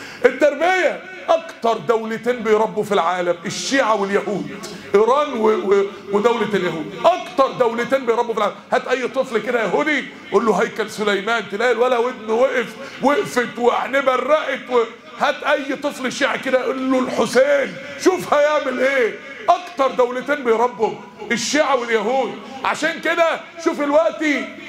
التربيه اكتر دولتين بيربوا في العالم الشيعة واليهود ايران و... و... ودولة اليهود اكتر دولتين بيربوا في العالم هات اي طفل كده يهودي قول له هيكل سليمان تلاقي الولا ودنه وقف وقفت وعينيه برقت و... هات اي طفل شيعي كده قول له الحسين شوف هيعمل ايه اكتر دولتين بيربوا الشيعة واليهود عشان كده شوف الوقت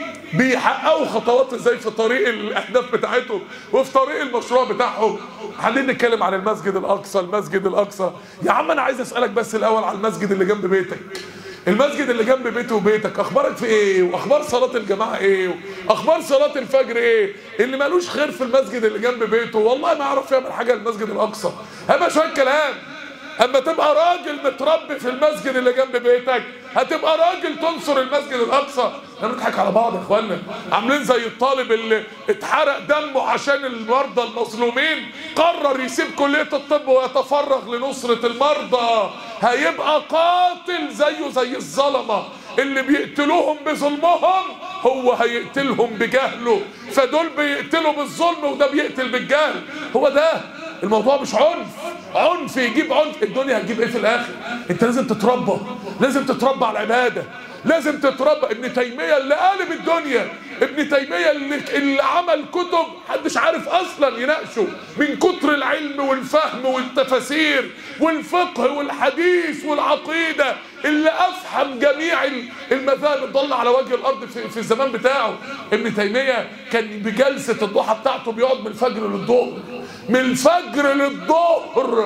بيحققوا خطوات ازاي في طريق الاهداف بتاعتهم وفي طريق المشروع بتاعهم عايزين نتكلم عن المسجد الاقصى المسجد الاقصى يا عم انا عايز اسالك بس الاول على المسجد اللي جنب بيتك المسجد اللي جنب بيتي وبيتك اخبارك في ايه واخبار صلاه الجماعه ايه واخبار صلاه الفجر ايه اللي مالوش خير في المسجد اللي جنب بيته والله ما يعرف يعمل حاجه للمسجد الاقصى هبقى شويه كلام اما تبقى راجل متربي في المسجد اللي جنب بيتك هتبقى راجل تنصر المسجد الاقصى احنا بنضحك على بعض يا اخوانا عاملين زي الطالب اللي اتحرق دمه عشان المرضى المظلومين قرر يسيب كليه الطب ويتفرغ لنصره المرضى هيبقى قاتل زيه زي الظلمه اللي بيقتلوهم بظلمهم هو هيقتلهم بجهله فدول بيقتلوا بالظلم وده بيقتل بالجهل هو ده الموضوع مش عنف عنف يجيب عنف الدنيا هتجيب ايه في الاخر انت لازم تتربى لازم تتربى على العباده لازم تتربى ابن تيميه اللي قالب الدنيا ابن تيميه اللي, اللي عمل كتب محدش عارف اصلا يناقشه من كتر العلم والفهم والتفاسير والفقه والحديث والعقيده اللي افهم جميع المذاهب الضاله على وجه الارض في, في الزمان بتاعه ابن تيميه كان بجلسه الضحى بتاعته بيقعد من الفجر للظهر من الفجر للظهر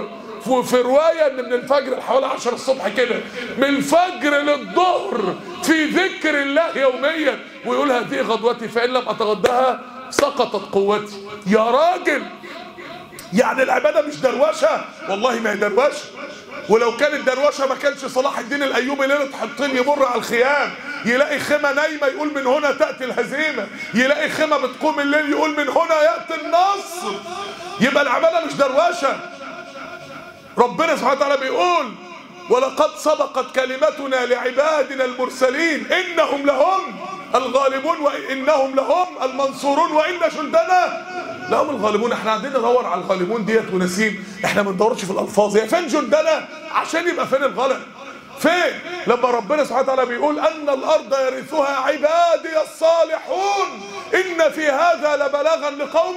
وفي روايه ان من الفجر حوالي 10 الصبح كده من الفجر للظهر في ذكر الله يوميا ويقول هذه غدوتي فان لم اتغداها سقطت قوتي يا راجل يعني العباده مش دروشه والله ما هي دروشه ولو كانت دروشه ما كانش صلاح الدين الايوبي ليله حطين يمر على الخيام يلاقي خيمه نايمه يقول من هنا تاتي الهزيمه يلاقي خيمه بتقوم الليل يقول من هنا ياتي النصر يبقى العباده مش دروشه ربنا سبحانه وتعالى بيقول ولقد سبقت كلمتنا لعبادنا المرسلين انهم لهم الغالبون وانهم لهم المنصورون وان جندنا لهم الغالبون احنا قاعدين ندور على الغالبون ديت ونسيم احنا ما بندورش في الالفاظ هي فين جندنا عشان يبقى فين الغلب فين لما ربنا سبحانه وتعالى بيقول ان الارض يرثها عبادي الصالحون ان في هذا لبلاغا لقوم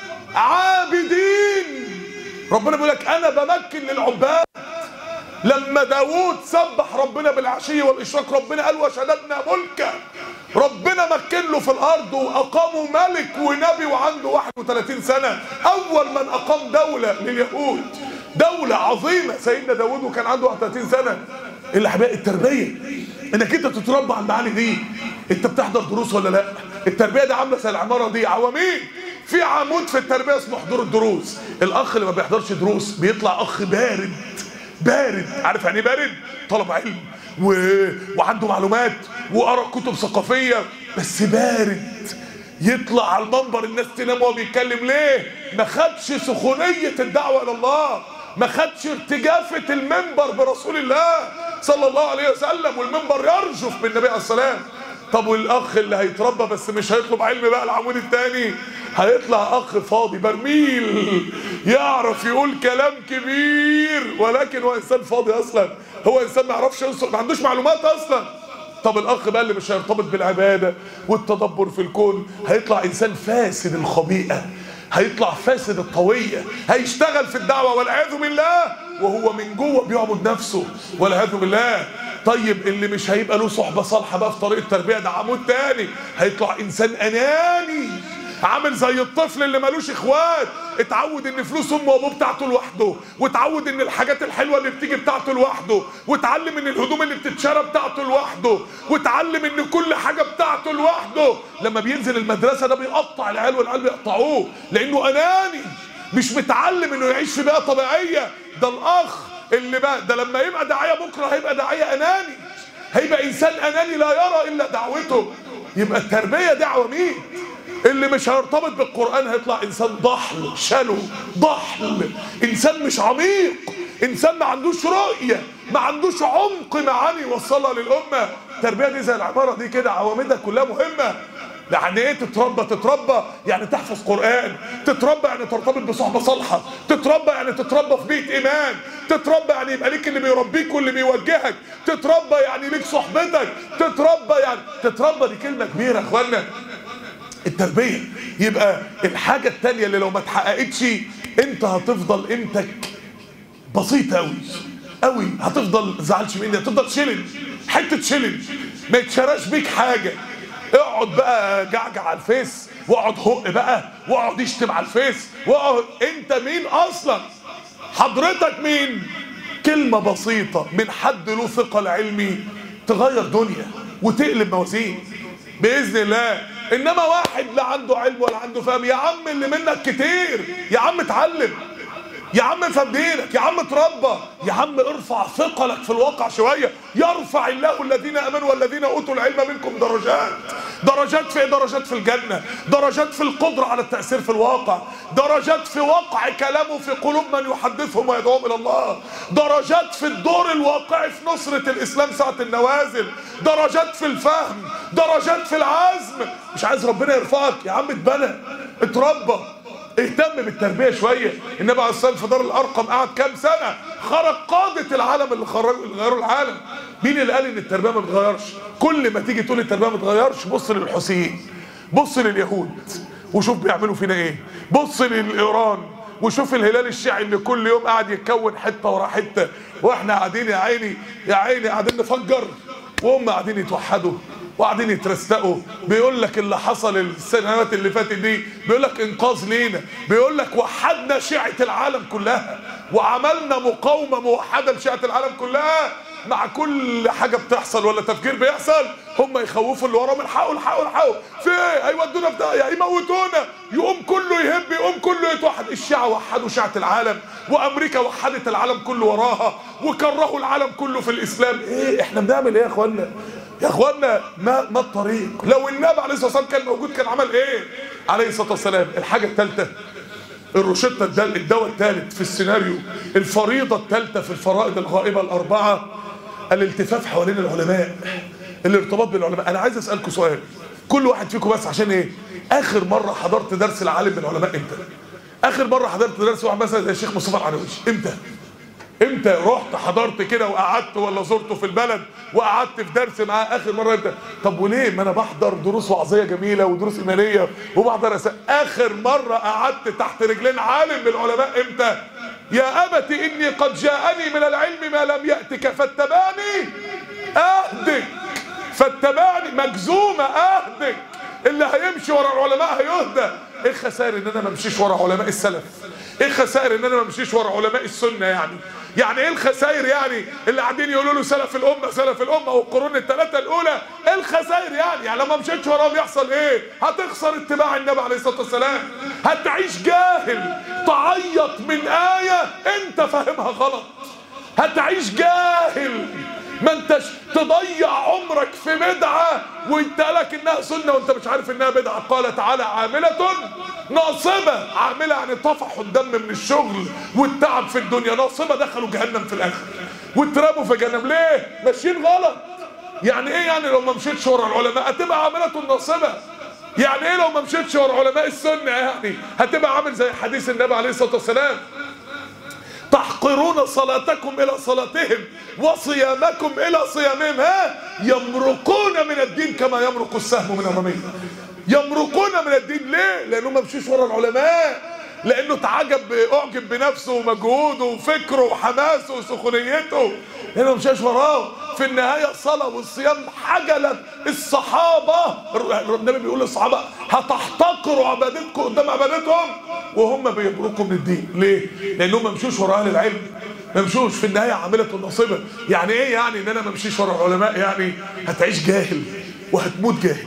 عابدين ربنا بيقول لك انا بمكن للعباد لما داوود سبح ربنا بالعشي والاشراق ربنا قال وشددنا ملكا ربنا مكن له في الارض واقاموا ملك ونبي وعنده 31 سنه اول من اقام دوله لليهود دوله عظيمه سيدنا داوود وكان عنده 31 سنه الاحباء التربيه انك انت تتربى على المعاني دي انت بتحضر دروس ولا لا التربيه دي عامله زي العماره دي عواميد في عمود في التربيه اسمه حضور الدروس الاخ اللي ما بيحضرش دروس بيطلع اخ بارد بارد عارف يعني ايه بارد طلب علم و... وعنده معلومات وقرا كتب ثقافيه بس بارد يطلع على المنبر الناس تنام وهو بيتكلم ليه ما خدش سخونيه الدعوه الى الله ما خدش ارتجافه المنبر برسول الله صلى الله عليه وسلم والمنبر يرجف بالنبي عليه السلام طب والاخ اللي هيتربى بس مش هيطلب علم بقى العمود الثاني هيطلع اخ فاضي برميل يعرف يقول كلام كبير ولكن هو انسان فاضي اصلا هو انسان ما يعرفش ينصر ما عندوش معلومات اصلا طب الاخ بقى اللي مش هيرتبط بالعباده والتدبر في الكون هيطلع انسان فاسد الخبيئه هيطلع فاسد الطويه هيشتغل في الدعوه والعياذ بالله وهو من جوه بيعبد نفسه والعياذ بالله طيب اللي مش هيبقى له صحبه صالحه بقى في طريق التربيه ده عمود تاني هيطلع انسان اناني عامل زي الطفل اللي ملوش اخوات اتعود ان فلوس امه وابوه بتاعته لوحده واتعود ان الحاجات الحلوه اللي بتيجي بتاعته لوحده واتعلم ان الهدوم اللي بتتشرى بتاعته لوحده واتعلم ان كل حاجه بتاعته لوحده لما بينزل المدرسه ده بيقطع العيال والعيال بيقطعوه لانه اناني مش متعلم انه يعيش في بيئه طبيعيه ده الاخ اللي بقى ده لما يبقى داعيه بكره هيبقى داعيه اناني هيبقى انسان اناني لا يرى الا دعوته يبقى التربيه دعوه مين اللي مش هيرتبط بالقرآن هيطلع إنسان ضحل شلو ضحل إنسان مش عميق إنسان ما عندوش رؤية ما عندوش عمق معاني يوصلها للأمة التربية دي زي العبارة دي كده عوامدها كلها مهمة يعني ايه تتربى تتربى يعني تحفظ قرآن تتربى يعني ترتبط بصحبة صالحة تتربى يعني تتربى في بيت إيمان تتربى يعني يبقى ليك اللي بيربيك واللي بيوجهك تتربى يعني ليك صحبتك تتربى يعني تتربى دي كلمة كبيرة يا اخوانا التربيه يبقى الحاجه التانية اللي لو ما اتحققتش انت هتفضل قيمتك بسيطه قوي قوي هتفضل زعلش مني هتفضل شلل حته شلل ما يتشراش بيك حاجه اقعد بقى جعجع على الفيس واقعد هق بقى واقعد يشتم على الفيس واقعد انت مين اصلا حضرتك مين كلمه بسيطه من حد له ثقل علمي تغير دنيا وتقلب موازين باذن الله انما واحد لا عنده علم ولا عنده فهم يا عم اللي منك كتير يا عم اتعلم يا عم افهم دينك يا عم اتربى يا عم ارفع ثقلك في الواقع شويه يرفع الله الذين امنوا والذين اوتوا العلم منكم درجات درجات في ايه درجات في الجنه درجات في القدره على التاثير في الواقع درجات في وقع كلامه في قلوب من يحدثهم ويدعوهم الى الله درجات في الدور الواقعي في نصره الاسلام ساعه النوازل درجات في الفهم درجات في العزم مش عايز ربنا يرفعك يا عم اتبنى اتربى اهتم بالتربيه شويه النبي عليه الصلاه والسلام في دار الارقم قعد كام سنه خرج قاده العالم اللي خرجوا اللي غيروا العالم مين اللي قال ان التربيه ما بتغيرش كل ما تيجي تقول التربيه ما بتغيرش بص للحوثيين بص لليهود وشوف بيعملوا فينا ايه بص للايران وشوف الهلال الشيعي اللي كل يوم قاعد يتكون حته ورا حته واحنا قاعدين يا عيني يا عيني قاعدين نفجر وهم قاعدين يتوحدوا وقاعدين يترستقوا بيقول لك اللي حصل السنوات اللي فاتت دي بيقول لك انقاذ لينا بيقول لك وحدنا شيعة العالم كلها وعملنا مقاومه موحده لشيعه العالم كلها مع كل حاجه بتحصل ولا تفكير بيحصل هم يخوفوا اللي وراهم الحقوا الحقوا الحقوا في ايه هيودونا في داهيه هيموتونا يقوم كله يهب يقوم كله يتوحد الشيعه وحدوا شيعه العالم وامريكا وحدت العالم كله وراها وكرهوا العالم كله في الاسلام ايه احنا بنعمل ايه يا اخوانا يا اخوانا ما ما الطريق لو النبي عليه الصلاه والسلام كان موجود كان عمل ايه عليه الصلاه والسلام الحاجه الثالثه الروشتة الدل- الدواء الثالث في السيناريو الفريضة الثالثة في الفرائض الغائبة الأربعة الالتفاف حوالين العلماء الارتباط بالعلماء أنا عايز أسألكم سؤال كل واحد فيكم بس عشان إيه آخر مرة حضرت درس العالم من العلماء إمتى آخر مرة حضرت درس واحد مثلا زي الشيخ مصطفى العنوش إمتى امتى رحت حضرت كده وقعدت ولا زرته في البلد وقعدت في درس معاه اخر مره امتى طب وليه ما انا بحضر دروس وعظيه جميله ودروس ايمانيه وبحضر أس... اخر مره قعدت تحت رجلين عالم من العلماء امتى يا ابت اني قد جاءني من العلم ما لم ياتك فاتبعني اهدك فاتبعني مجزومه اهدك اللي هيمشي ورا العلماء هيهدى ايه الخسائر ان انا ما امشيش ورا علماء السلف ايه الخسائر ان انا ما امشيش ورا علماء السنه يعني يعني ايه الخسائر يعني اللي قاعدين يقولوا له سلف الامه سلف الامه والقرون الثلاثه الاولى ايه الخسائر يعني يعني لو ما مشيتش وراهم يحصل ايه هتخسر اتباع النبي عليه الصلاه والسلام هتعيش جاهل تعيط من ايه انت فاهمها غلط هتعيش جاهل ما انتش تضيع عمرك في بدعة وانت لك انها سنة وانت مش عارف انها بدعة قال تعالى عاملة ناصبة عاملة يعني طفحوا الدم من الشغل والتعب في الدنيا ناصبة دخلوا جهنم في الاخر واترموا في جهنم ليه ماشيين غلط يعني ايه يعني لو ما مشيتش ورا العلماء هتبقى عاملة ناصبة يعني ايه لو ما مشيتش ورا علماء السنة يعني هتبقى عامل زي حديث النبي عليه الصلاة والسلام تحقرون صلاتكم الى صلاتهم وصيامكم الى صيامهم ها يمرقون من الدين كما يمرق السهم من الرمية يمرقون من الدين ليه لانه ما مشيش ورا العلماء لانه تعجب اعجب بنفسه ومجهوده وفكره وحماسه وسخونيته لانه ما مشاش وراه في النهايه الصلاه والصيام حجلت الصحابه النبي بيقول للصحابه هتحتقروا عبادتكم قدام عبادتهم وهم بيبركوا من الدين ليه؟ لانهم ما مشوش ورا اهل العلم ما مشوش في النهايه عامله نصيبه يعني ايه يعني ان انا ما امشيش ورا العلماء يعني هتعيش جاهل وهتموت جاهل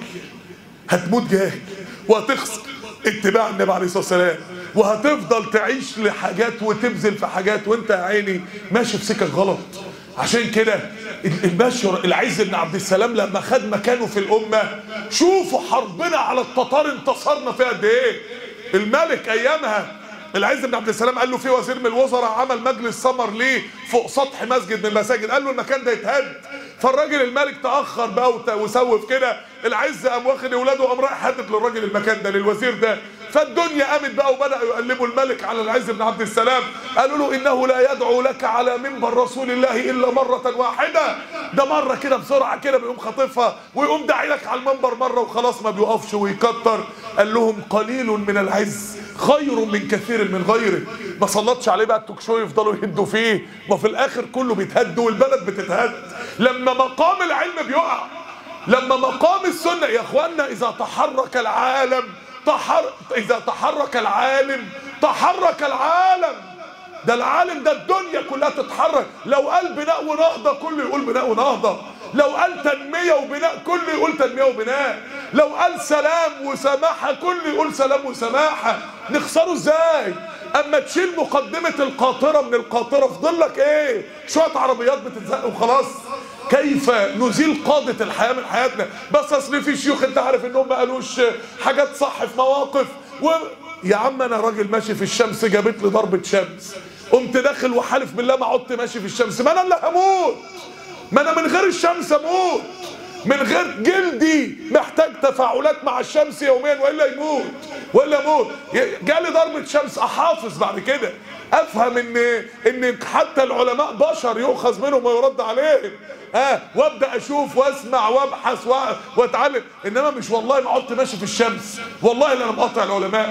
هتموت جاهل وهتخسر اتباع النبي عليه الصلاه والسلام وهتفضل تعيش لحاجات وتبذل في حاجات وانت يا عيني ماشي في سكك غلط عشان كده المشهر العز بن عبد السلام لما خد مكانه في الامه شوفوا حربنا على التتار انتصرنا فيها قد ايه الملك ايامها العز بن عبد السلام قال له في وزير من الوزراء عمل مجلس سمر ليه فوق سطح مسجد من المساجد قال له المكان ده يتهد فالراجل الملك تاخر بقى وت- وسوف كده العز قام واخد اولاده وقام رايح حدد للراجل المكان ده للوزير ده فالدنيا قامت بقى وبداوا يقلبوا الملك على العز بن عبد السلام قالوا له انه لا يدعو لك على منبر رسول الله الا مره واحده ده مره كده بسرعه كده بيقوم خاطفها ويقوم داعي لك على المنبر مره وخلاص ما بيقفش ويكتر قال لهم قليل من العز خير من كثير من غيره ما صلتش عليه بقى التوك شو يفضلوا يهدوا فيه ما في الاخر كله بيتهد والبلد بتتهد لما مقام العلم بيقع لما مقام السنة يا اخوانا اذا تحرك العالم تحر... اذا تحرك العالم تحرك العالم ده العالم ده الدنيا كلها تتحرك لو قال بناء ونهضة كله يقول بناء ونهضة لو قال تنمية وبناء كله يقول تنمية وبناء لو قال سلام وسماحة كله يقول سلام وسماحة نخسره ازاي اما تشيل مقدمة القاطرة من القاطرة فضل لك ايه شوية عربيات بتتزق وخلاص كيف نزيل قادة الحياة من حياتنا بس اصل في شيوخ انت عارف انهم ما قالوش حاجات صح في مواقف و... يا عم انا راجل ماشي في الشمس جابت لي ضربة شمس قمت داخل وحالف بالله ما عدت ماشي في الشمس ما انا اللي هموت ما انا من غير الشمس اموت من غير جلدي محتاج تفاعلات مع الشمس يوميا والا يموت والا يموت جالي ضربة شمس احافظ بعد كده افهم ان ان حتى العلماء بشر يؤخذ منهم ويرد عليهم ها وابدا اشوف واسمع وابحث و- واتعلم انما مش والله ما عدت ماشي في الشمس والله اللي انا مقاطع العلماء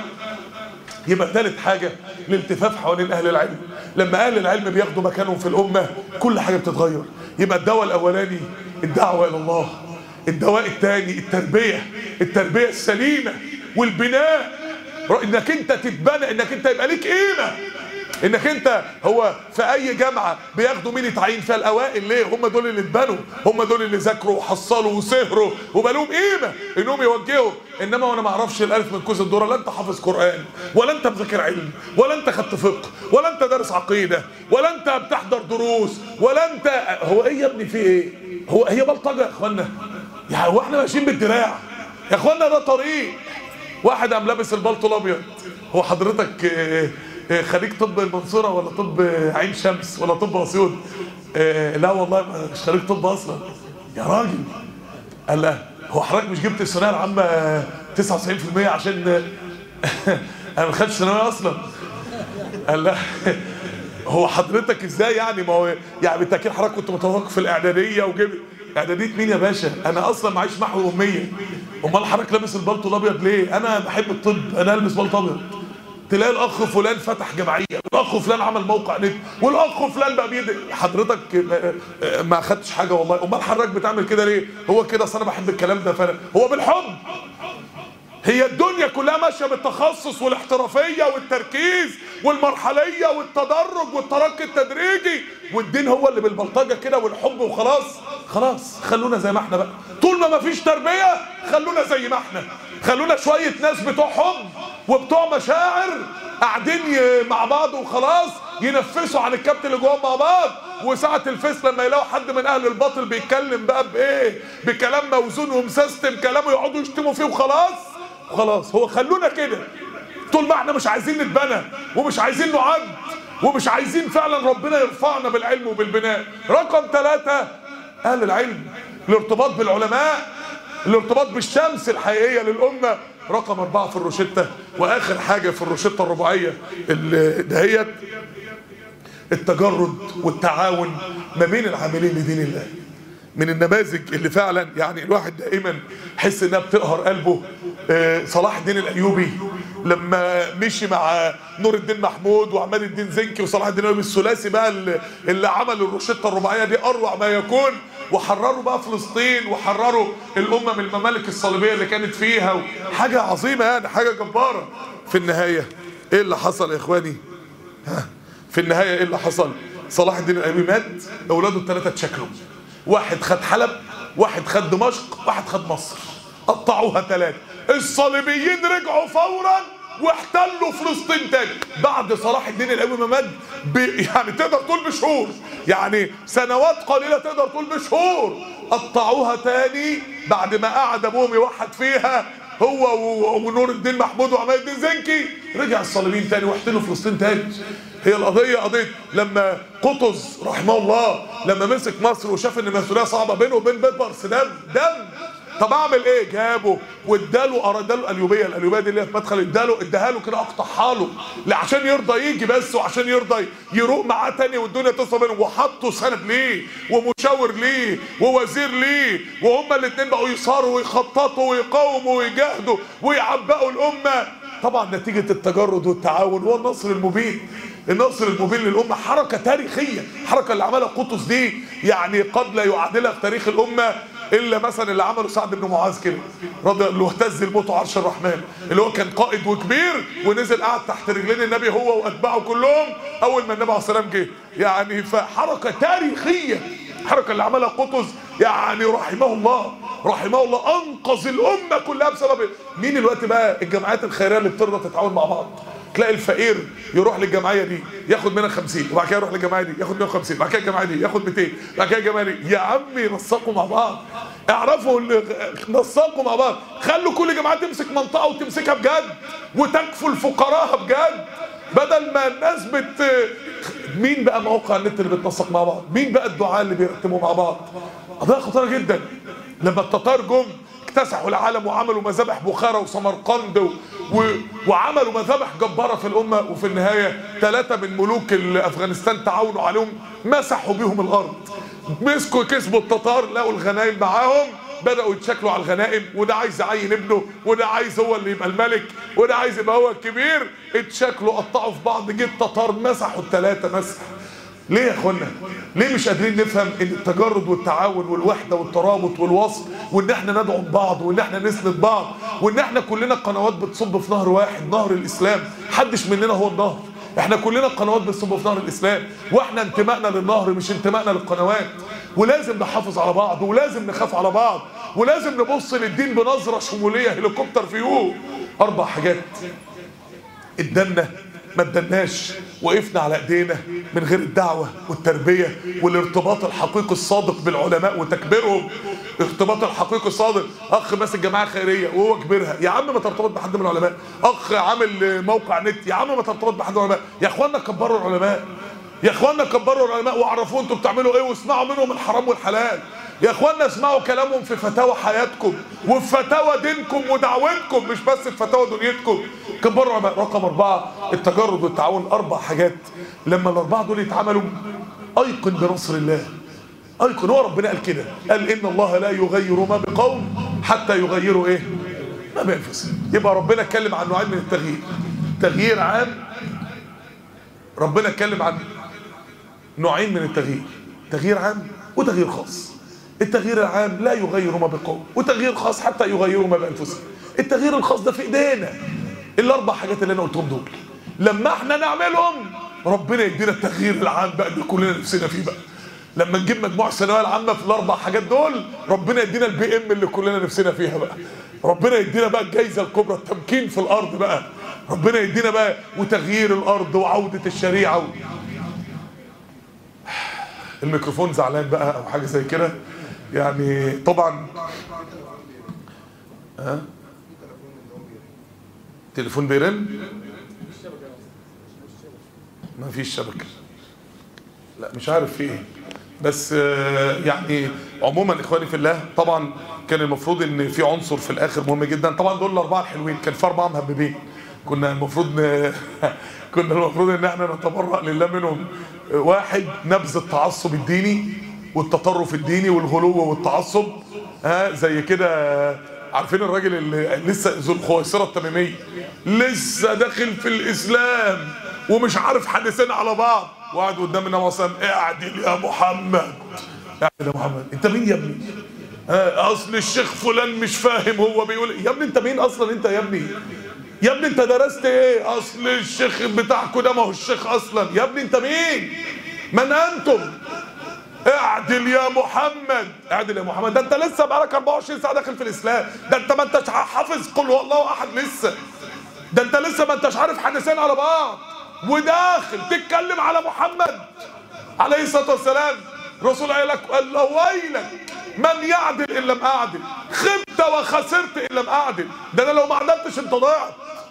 يبقى ثالث حاجة الالتفاف حوالين أهل العلم لما أهل العلم بياخدوا مكانهم في الأمة كل حاجة بتتغير يبقى الدواء الأولاني الدعوة إلى الله الدواء الثاني التربية التربية السليمة والبناء انك انت تتبنى انك انت يبقى ليك قيمة انك انت هو في اي جامعه بياخدوا مين يتعين فيها الاوائل ليه هم دول اللي اتبنوا هم دول اللي ذاكروا وحصلوا وسهروا وبقى لهم قيمه انهم يوجهوا انما وانا ما اعرفش الالف من كوز الذره لا انت حافظ قران ولا انت مذاكر علم ولا انت خدت فقه ولا انت دارس عقيده ولا انت بتحضر دروس ولا انت هو ايه يا ابني في ايه هو هي بلطجه يا اخوانا يعني هو احنا ماشيين بالدراع يا اخوانا ده طريق واحد قام لابس البلطو الابيض هو حضرتك آه، آه، خريج طب المنصوره ولا طب عين شمس ولا طب اسيوط آه، لا والله مش خريج طب اصلا يا راجل قال لا هو حضرتك مش جبت الثانويه العامه 99% عشان انا ما خدتش ثانويه اصلا قال لا هو حضرتك ازاي يعني ما هو يعني بالتاكيد حضرتك كنت متفوق في الاعداديه وجبت اعداديه مين يا باشا انا اصلا معيش محو اميه امال حضرتك لابس البلطو الابيض ليه انا بحب الطب انا البس بلطو ابيض تلاقي الاخ فلان فتح جمعيه والاخ فلان عمل موقع نت والاخ فلان بقى بيد حضرتك ما- ما خدتش حاجه والله امال حضرتك بتعمل كده ليه هو كده اصل انا بحب الكلام ده فانا هو بالحب هي الدنيا كلها ماشيه بالتخصص والاحترافيه والتركيز والمرحليه والتدرج والترقي التدريجي والدين هو اللي بالبلطجه كده والحب وخلاص خلاص خلونا زي ما احنا بقى طول ما مفيش تربيه خلونا زي ما احنا خلونا شويه ناس بتوع حب وبتوع مشاعر قاعدين ي- مع بعض وخلاص ينفسوا عن الكابتن اللي جواهم مع بعض وساعة الفيس لما يلاقوا حد من اهل الباطل بيتكلم بقى بايه بكلام موزون ومسيستم كلامه يقعدوا يشتموا فيه وخلاص خلاص هو خلونا كده طول ما احنا مش عايزين نتبنى ومش عايزين نعد ومش عايزين فعلا ربنا يرفعنا بالعلم وبالبناء رقم ثلاثة اهل العلم الارتباط بالعلماء الارتباط بالشمس الحقيقية للأمة رقم أربعة في الروشتة وآخر حاجة في الروشتة الرباعية اللي دهيت التجرد والتعاون ما بين العاملين لدين الله من النماذج اللي فعلا يعني الواحد دائما حس انها بتقهر قلبه آه، صلاح الدين الايوبي لما مشي مع نور الدين محمود وعماد الدين زنكي وصلاح الدين الايوبي الثلاثي بقى اللي, اللي عمل الروشته الرباعيه دي اروع ما يكون وحرروا بقى فلسطين وحرروا الامه من الممالك الصليبيه اللي كانت فيها حاجه عظيمه يعني حاجه جباره في النهايه ايه اللي حصل يا اخواني في النهاية ايه اللي حصل صلاح الدين الايوبي مات اولاده الثلاثة اتشكلوا واحد خد حلب واحد خد دمشق واحد خد مصر قطعوها ثلاثة الصليبيين رجعوا فورا واحتلوا فلسطين تاني بعد صلاح الدين الايوبي ما مات ب... يعني تقدر تقول بشهور يعني سنوات قليله تقدر تقول بشهور قطعوها تاني بعد ما قعد ابوهم يوحد فيها هو و- ونور الدين محمود وعماد الدين زنكي رجع الصليبيين تاني واحتلوا فلسطين تاني هي القضية قضية لما قطز رحمه الله لما مسك مصر وشاف ان المسؤولية صعبة بينه وبين بيبرس دم دم طب اعمل ايه جابه واداله اداله الاليوبيه الاليوبيه دي اللي هي في مدخل اداله اداها له كده اقطعها له لا عشان يرضى يجي بس وعشان يرضى يروق معاه تاني والدنيا تصفى بينهم وحطوا سند ليه ومشاور ليه ووزير ليه وهما الاثنين بقوا يصاروا ويخططوا ويقاوموا ويجاهدوا ويعبقوا الامه طبعا نتيجه التجرد والتعاون هو النصر المبين النصر المبين للامه حركه تاريخيه الحركه اللي عملها قطز دي يعني قد لا يعادلها في تاريخ الامه الا مثلا اللي عمله سعد بن معاذ كده رضي اللي اهتز الموت عرش الرحمن اللي هو كان قائد وكبير ونزل قعد تحت رجلين النبي هو واتباعه كلهم اول ما النبي عليه الصلاه والسلام جه يعني فحركه تاريخيه الحركه اللي عملها قطز يعني رحمه الله رحمه الله انقذ الامه كلها بسبب مين الوقت بقى الجمعيات الخيريه اللي بترضى تتعاون مع بعض تلاقي الفقير يروح للجمعيه دي ياخد منها 50 وبعد كده يروح للجمعيه دي ياخد 150 بعد كده الجمعيه دي ياخد 200 بعد كده الجمعيه دي يا عمي نسقوا مع بعض اعرفوا اللي نسقوا مع بعض خلوا كل جماعه تمسك منطقه وتمسكها بجد وتكفل فقراها بجد بدل ما الناس بت مين بقى مواقع النت اللي بتنسق مع بعض مين بقى الدعاء اللي بيرتبوا مع بعض قضيه خطيره جدا لما التتار جم اكتسحوا العالم وعملوا مذابح بخارى وسمرقند و... و... وعملوا مذابح جبارة في الأمة وفي النهاية ثلاثة من ملوك ال- أفغانستان تعاونوا عليهم مسحوا بيهم الأرض مسكوا كسبوا التتار لقوا الغنايم معاهم بدأوا يتشكلوا على الغنائم وده عايز يعين ابنه وده عايز هو اللي يبقى الملك وده عايز يبقى هو الكبير اتشكلوا قطعوا في بعض جه التتار مسحوا الثلاثة مسح ليه يا اخوانا ليه مش قادرين نفهم ان التجرد والتعاون والوحده والترابط والوصل وان احنا ندعم بعض وان احنا نسند بعض وان احنا كلنا قنوات بتصب في نهر واحد نهر الاسلام محدش مننا هو النهر احنا كلنا قنوات بتصب في نهر الاسلام واحنا انتمائنا للنهر مش انتمائنا للقنوات ولازم نحافظ على بعض ولازم نخاف على بعض ولازم نبص للدين بنظره شموليه هليكوبتر فيو اربع حاجات قدامنا ما ادناش وقفنا على ايدينا من غير الدعوه والتربيه والارتباط الحقيقي الصادق بالعلماء وتكبيرهم ارتباط الحقيقي الصادق اخ ماسك جماعه خيريه وهو كبيرها يا عم ما ترتبط بحد من العلماء اخ عامل موقع نت يا عم ما ترتبط بحد من العلماء يا اخوانا كبروا العلماء يا اخوانا كبروا العلماء وعرفوا انتوا بتعملوا ايه واسمعوا منهم الحرام والحلال يا اخوانا اسمعوا كلامهم في فتاوى حياتكم وفي فتاوى دينكم ودعوتكم مش بس في فتاوى دنيتكم كبروا العلماء رقم اربعه التجرد والتعاون اربع حاجات لما الاربعه دول يتعملوا ايقن بنصر الله ايقن هو ربنا قال كده قال ان الله لا يغير ما بقوم حتى يغيروا ايه ما بانفسهم يبقى ربنا اتكلم عن نوعين من التغيير تغيير عام ربنا اتكلم عن نوعين من التغيير تغيير عام وتغيير خاص التغيير العام لا يغير ما بقوم وتغيير خاص حتى يغيروا ما بانفسهم التغيير الخاص ده في ايدينا الاربع حاجات اللي انا قلتهم دول لما احنا نعملهم ربنا يدينا التغيير العام بقى اللي كلنا نفسنا فيه بقى لما نجيب مجموع الثانويه العامه في الاربع حاجات دول ربنا يدينا البي ام اللي كلنا نفسنا فيها بقى ربنا يدينا بقى الجايزه الكبرى التمكين في الارض بقى ربنا يدينا بقى وتغيير الارض وعوده الشريعه و... الميكروفون زعلان بقى او حاجه زي كده يعني طبعا ها تليفون بيرن ما فيش شبكه لا مش عارف في ايه بس آه، يعني عموما اخواني في الله طبعا كان المفروض ان في عنصر في الاخر مهم جدا طبعا دول الاربعه الحلوين كان في اربعه مهببين كنا المفروض ن... كنا المفروض ان احنا نتبرأ لله منهم واحد نبذ التعصب الديني والتطرف الديني والغلو والتعصب ها زي كده عارفين الراجل اللي لسه ذو الخويصره التميميه لسه داخل في الاسلام ومش عارف حدثين على بعض وقعد قدام النبي صلى الله عليه وسلم اعدل يا محمد اعدل يا محمد انت مين يا ابني؟ آه، اصل الشيخ فلان مش فاهم هو بيقول إيه. يا ابني انت مين اصلا انت يا ابني؟ يا ابني انت درست ايه؟ اصل الشيخ بتاعكوا ده ما هو الشيخ اصلا يا ابني انت مين؟ من انتم؟ اعدل يا محمد اعدل يا محمد ده انت لسه بقالك 24 ساعه داخل في الاسلام ده انت ما انتش حافظ قل هو الله احد لسه ده انت لسه ما انتش عارف حدثين على بعض وداخل تتكلم على محمد عليه الصلاه والسلام الرسول قال لك قال له ويلك من يعدل ان لم اعدل خبت وخسرت ان لم اعدل ده انا لو ما عدلتش انت ضعت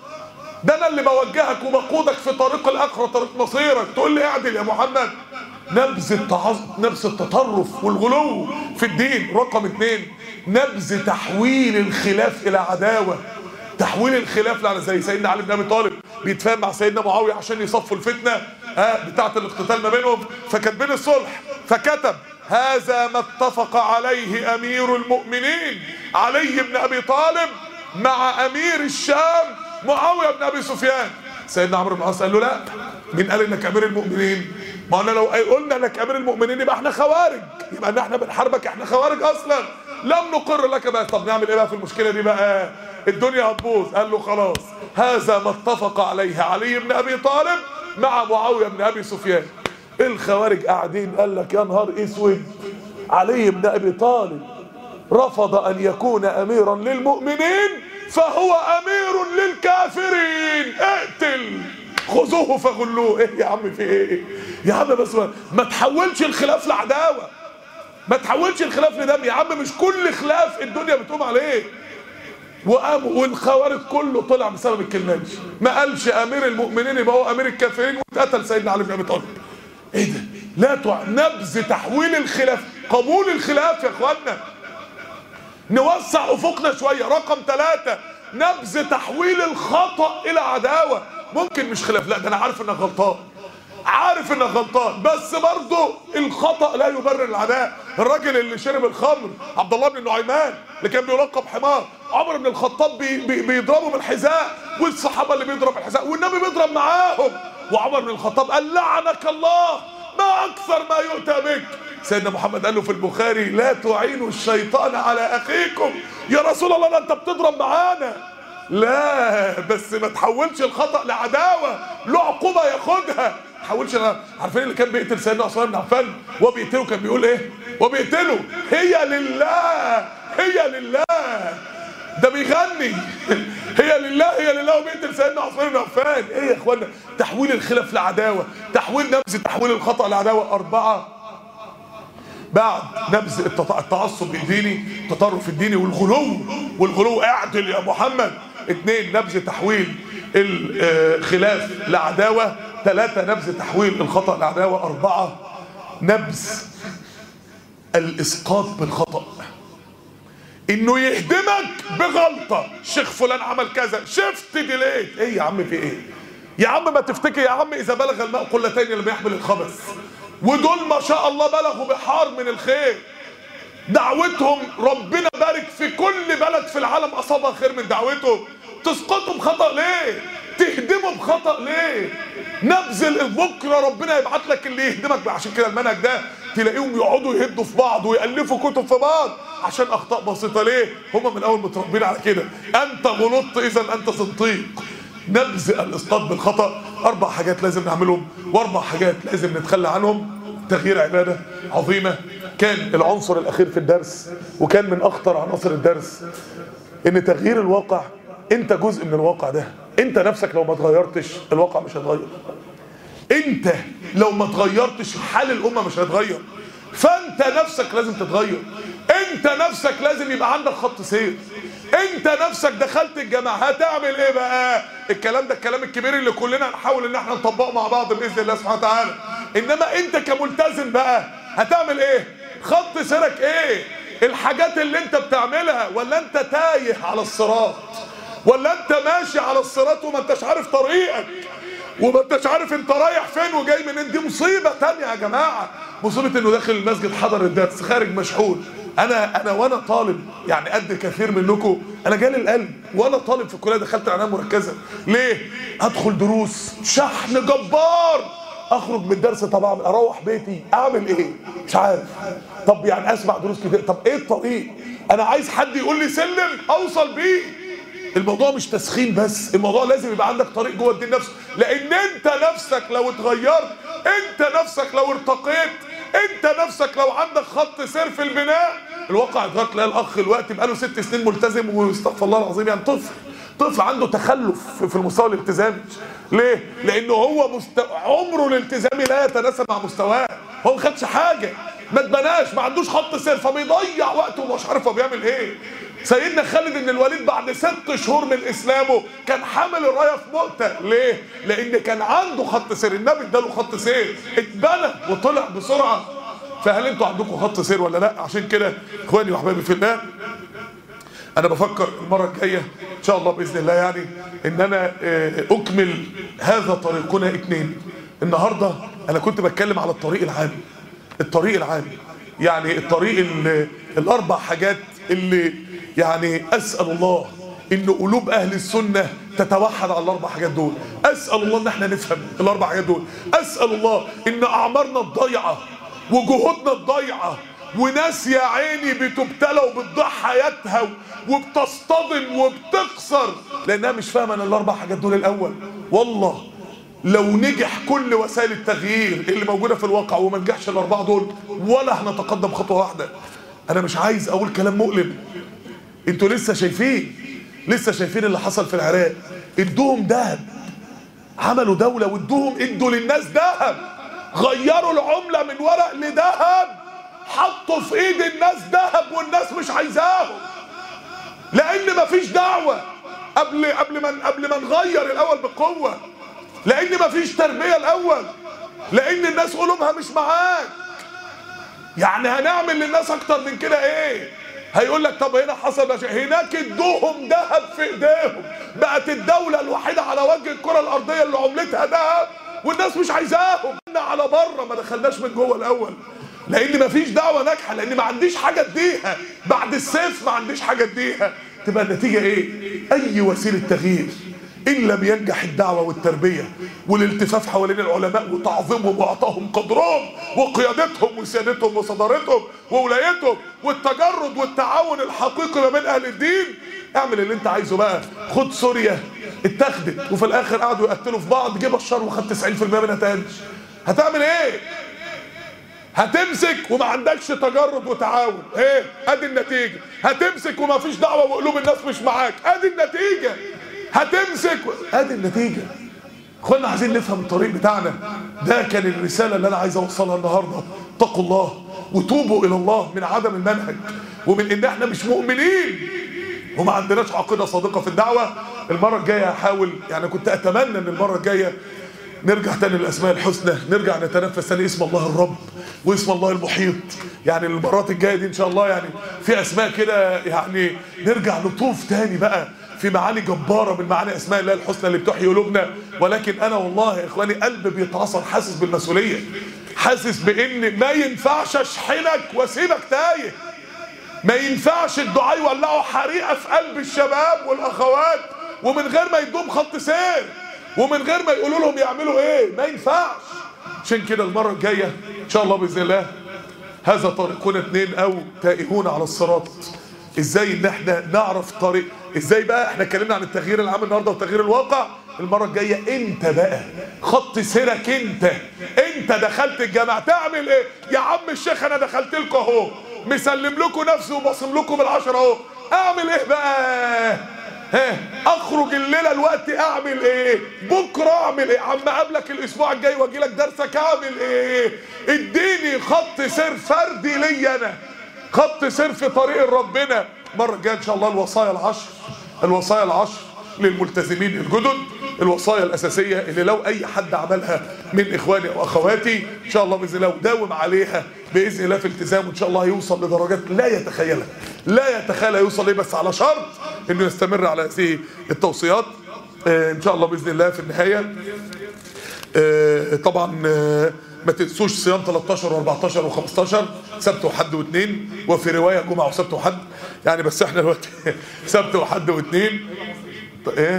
ده انا اللي بوجهك وبقودك في طريق الاخره طريق مصيرك تقول لي اعدل يا محمد نبذ التعص... نبذ التطرف والغلو في الدين رقم اثنين نبذ تحويل الخلاف الى عداوه تحويل الخلاف على زي سيدنا علي بن ابي طالب بيتفاهم مع سيدنا معاويه عشان يصفوا الفتنه ها بتاعه الاقتتال ما بينهم فكاتبين الصلح فكتب هذا ما اتفق عليه امير المؤمنين علي بن ابي طالب مع امير الشام معاويه بن ابي سفيان سيدنا عمرو بن العاص قال له لا مين قال انك امير المؤمنين ما انا لو قلنا انك امير المؤمنين يبقى احنا خوارج يبقى ان احنا بنحاربك احنا خوارج اصلا لم نقر لك بقى طب نعمل ايه بقى في المشكله دي بقى الدنيا هتبوظ قال له خلاص هذا ما اتفق عليه علي بن ابي طالب مع معاويه بن ابي سفيان الخوارج قاعدين قال لك يا نهار اسود علي بن ابي طالب رفض ان يكون اميرا للمؤمنين فهو امير للكافرين اقتل خذوه فغلوه ايه يا عم في ايه يا عم بس ما, ما تحولش الخلاف لعداوه ما تحولش الخلاف لدم يا عم مش كل خلاف الدنيا بتقوم عليه وقام والخوارج كله طلع بسبب الكلمات دي ما قالش امير المؤمنين يبقى هو امير الكافرين واتقتل سيدنا علي بن ابي طالب ايه ده لا تع... نبذ تحويل الخلاف قبول الخلاف يا اخوانا نوسع افقنا شويه رقم ثلاثة نبذ تحويل الخطأ الى عداوة ممكن مش خلاف لا ده انا عارف انك غلطان عارف انك غلطان بس برضه الخطأ لا يبرر العداء الراجل اللي شرب الخمر عبد الله بن النعيمان اللي كان بيلقب حمار عمر بن الخطاب بي بي بيضربه بالحذاء والصحابة اللي بيضرب الحذاء والنبي بيضرب معاهم وعمر بن الخطاب قال لعنك الله ما اكثر ما يؤتى بك سيدنا محمد قال له في البخاري لا تعينوا الشيطان على اخيكم يا رسول الله ده انت بتضرب معانا لا بس ما تحولش الخطأ لعداوة له عقوبة ياخدها ما تحولش عارفين اللي كان بيقتل سيدنا عثمان بن عفان وهو بيقتله كان بيقول ايه وبيقتله هي لله هي لله ده بيغني هي لله هي لله وبيقتل سيدنا عثمان بن عفان ايه يا اخوانا تحويل الخلاف لعداوه تحويل نبذ تحويل الخطا لعداوه اربعه بعد نبذ التط- التعصب الديني التطرف الديني والغلو والغلو اعدل يا محمد اثنين نبذ تحويل الخلاف لعداوه ثلاثه نبذ تحويل الخطا لعداوه اربعه نبذ الاسقاط بالخطأ انه يهدمك بغلطة شيخ فلان عمل كذا شفت ديليت ايه يا عم في ايه يا عم ما تفتكر يا عم اذا بلغ الماء قلتين لم يحمل الخبث ودول ما شاء الله بلغوا بحار من الخير دعوتهم ربنا بارك في كل بلد في العالم اصابها خير من دعوتهم تسقطوا بخطأ ليه تهدموا بخطأ ليه نبذل بكره ربنا يبعت لك اللي يهدمك عشان كده المنهج ده تلاقيهم يقعدوا يهدوا في بعض ويألفوا كتب في بعض عشان اخطاء بسيطه ليه هم من الاول متربين على كده انت غلطت اذا انت صديق نبذ الاسقاط بالخطا اربع حاجات لازم نعملهم واربع حاجات لازم نتخلى عنهم تغيير عباده عظيمه كان العنصر الاخير في الدرس وكان من اخطر عناصر الدرس ان تغيير الواقع انت جزء من الواقع ده انت نفسك لو ما اتغيرتش الواقع مش هيتغير انت لو ما اتغيرتش حال الامه مش هيتغير فانت نفسك لازم تتغير انت نفسك لازم يبقى عندك خط سير انت نفسك دخلت الجامعه هتعمل ايه بقى الكلام ده الكلام الكبير اللي كلنا نحاول ان احنا نطبقه مع بعض باذن الله سبحانه وتعالى انما انت كملتزم بقى هتعمل ايه خط سيرك ايه الحاجات اللي انت بتعملها ولا انت تايه على الصراط ولا انت ماشي على الصراط وما انتش عارف طريقك وما انتش عارف انت رايح فين وجاي منين دي مصيبه تانية يا جماعه مصيبه انه داخل المسجد حضر الدرس خارج مشحون انا انا وانا طالب يعني قد كثير منكم انا جالي القلب وانا طالب في الكليه دخلت عنايه مركزه ليه ادخل دروس شحن جبار اخرج من الدرس طب اعمل اروح بيتي اعمل ايه مش عارف طب يعني اسمع دروس كتير طب ايه الطريق انا عايز حد يقول لي سلم اوصل بيه الموضوع مش تسخين بس الموضوع لازم يبقى عندك طريق جوه الدين نفسه لان انت نفسك لو اتغيرت انت نفسك لو ارتقيت انت نفسك لو عندك خط سير في البناء الواقع اتغير تلاقي الاخ دلوقتي بقاله ست سنين ملتزم واستغفر الله العظيم يعني طفل طفل عنده تخلف في المستوى الالتزامي ليه؟ لانه هو مست... عمره الالتزامي لا يتناسب مع مستواه هو ما خدش حاجه ما اتبناش ما عندوش خط سير فبيضيع وقته ومش عارف هو بيعمل ايه سيدنا خالد بن الوليد بعد ست شهور من اسلامه كان حامل الرايه في مؤتة ليه؟ لان كان عنده خط سير النبي اداله خط سير اتبنى وطلع بسرعه فهل انتوا عندكم خط سير ولا لا؟ عشان كده اخواني واحبابي في الله انا بفكر المره الجايه ان شاء الله باذن الله يعني ان انا آه، اكمل هذا طريقنا اتنين النهارده انا كنت بتكلم على الطريق العام الطريق العام يعني الطريق ال- الاربع حاجات اللي يعني اسال الله ان قلوب اهل السنه تتوحد على الاربع حاجات دول اسال الله ان احنا نفهم الاربع حاجات دول اسال الله ان اعمارنا الضيعه وجهودنا الضيعه وناس يا عيني بتبتلى وبتضيع حياتها وبتصطدم وبتخسر لانها مش فاهمه ان الاربع حاجات دول الاول والله لو نجح كل وسائل التغيير اللي موجوده في الواقع وما نجحش الاربعه دول ولا هنتقدم خطوه واحده انا مش عايز اقول كلام مؤلم انتوا لسه شايفين لسه شايفين اللي حصل في العراق ادوهم ذهب عملوا دولة وادوهم ادوا للناس ذهب غيروا العملة من ورق لذهب حطوا في ايد الناس ذهب والناس مش عايزاهم لان مفيش دعوة قبل قبل ما قبل ما نغير الاول بقوة لان مفيش تربية الاول لان الناس قلوبها مش معاك يعني هنعمل للناس اكتر من كده ايه هيقول لك طب هنا حصل مشا... هناك ادوهم ذهب في ايديهم بقت الدولة الوحيدة على وجه الكرة الارضية اللي عملتها ذهب والناس مش عايزاهم احنا على بره ما دخلناش من جوه الاول لان مفيش دعوة ناجحة لان ما عنديش حاجة اديها بعد السيف ما عنديش حاجة اديها تبقى النتيجة ايه اي وسيلة تغيير ان لم ينجح الدعوه والتربيه والالتفاف حوالين العلماء وتعظيمهم واعطائهم قدرهم وقيادتهم وسيادتهم وصدارتهم وولايتهم والتجرد والتعاون الحقيقي ما بين اهل الدين اعمل اللي انت عايزه بقى خد سوريا اتخذت وفي الاخر قعدوا يقتلوا في بعض جه بشار وخد 90% منها تاني هتعمل ايه هتمسك وما عندكش تجرد وتعاون ايه ادي النتيجه هتمسك وما فيش دعوه وقلوب الناس مش معاك ادي النتيجه هتمسك و... ادي النتيجه اخوانا عايزين نفهم الطريق بتاعنا ده كان الرساله اللي انا عايز اوصلها النهارده اتقوا الله وتوبوا الى الله من عدم المنهج ومن ان احنا مش مؤمنين وما عندناش عقيده صادقه في الدعوه المره الجايه هحاول يعني كنت اتمنى ان المره الجايه نرجع تاني للاسماء الحسنى نرجع نتنفس تاني اسم الله الرب واسم الله المحيط يعني المرات الجايه دي ان شاء الله يعني في اسماء كده يعني نرجع نطوف تاني بقى في معاني جباره من معاني اسماء الله الحسنى اللي بتحيي قلوبنا ولكن انا والله يا اخواني قلبي بيتعصر حاسس بالمسؤوليه حاسس بان ما ينفعش اشحنك واسيبك تايه ما ينفعش الدعاء يولعوا حريقه في قلب الشباب والاخوات ومن غير ما يدوم خط سير ومن غير ما يقولوا لهم يعملوا ايه ما ينفعش عشان كده المره الجايه ان شاء الله باذن الله هذا طريقنا اتنين او تائهون على الصراط ازاي ان احنا نعرف طريق ازاي بقى احنا اتكلمنا عن التغيير العام النهارده وتغيير الواقع المره الجايه انت بقى خط سيرك انت انت دخلت الجامعه تعمل ايه يا عم الشيخ انا دخلت لكم اهو مسلم لكم نفسي وبصم لكم بالعشره اهو اعمل ايه بقى ها اخرج الليله الوقت اعمل ايه بكره اعمل ايه عم اقابلك الاسبوع الجاي واجي لك درسك اعمل ايه اديني خط سير فردي ليا انا خط سير في طريق ربنا المره الجايه ان شاء الله الوصايا العشر الوصايا العشر للملتزمين الجدد الوصايا الاساسيه اللي لو اي حد عملها من اخواني او اخواتي ان شاء الله باذن الله وداوم عليها باذن الله في التزام وان شاء الله هيوصل لدرجات لا يتخيلها لا يتخيل يوصل ايه بس على شرط انه يستمر على هذه التوصيات آه ان شاء الله باذن الله في النهايه آه طبعا آه ما تنسوش صيام 13 و14 و15 سبت وحد واثنين وفي روايه جمعه وسبت وحد يعني بس احنا دلوقتي سبت وحد واثنين ايه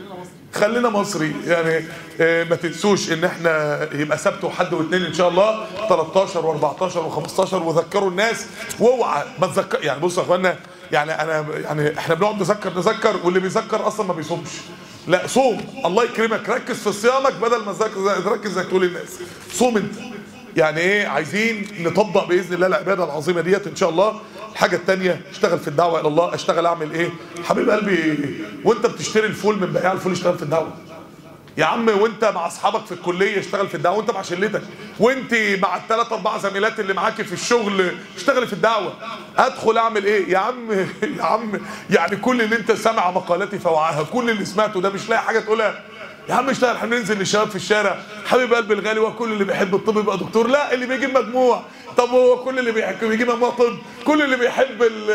خلينا مصري يعني اه ما تنسوش ان احنا يبقى سبت وحد واثنين ان شاء الله 13 و14 و15 وذكروا الناس واوعى ما تذكر يعني بصوا يا اخوانا يعني انا يعني احنا بنقعد نذكر نذكر واللي بيذكر اصلا ما بيصومش لا صوم الله يكرمك ركز في صيامك بدل ما تركز انك تقول للناس صوم انت يعني ايه عايزين نطبق باذن الله العباده العظيمه ديت ان شاء الله الحاجه الثانيه اشتغل في الدعوه الى الله اشتغل اعمل ايه حبيب قلبي وانت بتشتري الفول من بياع الفول اشتغل في الدعوه يا عم وانت مع اصحابك في الكليه اشتغل في الدعوه وانت مع شلتك وانت مع الثلاث اربع زميلات اللي معاكي في الشغل اشتغل في الدعوه ادخل اعمل ايه يا عم يا عم يعني كل اللي انت سامع مقالاتي فوعاها كل اللي سمعته ده مش لاقي حاجه تقولها يا عم اشتغل احنا ننزل للشباب في الشارع حبيب قلبي الغالي هو كل اللي بيحب الطب يبقى دكتور لا اللي بيجيب مجموع طب هو كل اللي بيحب بيجيب مجموع طب كل اللي بيحب ال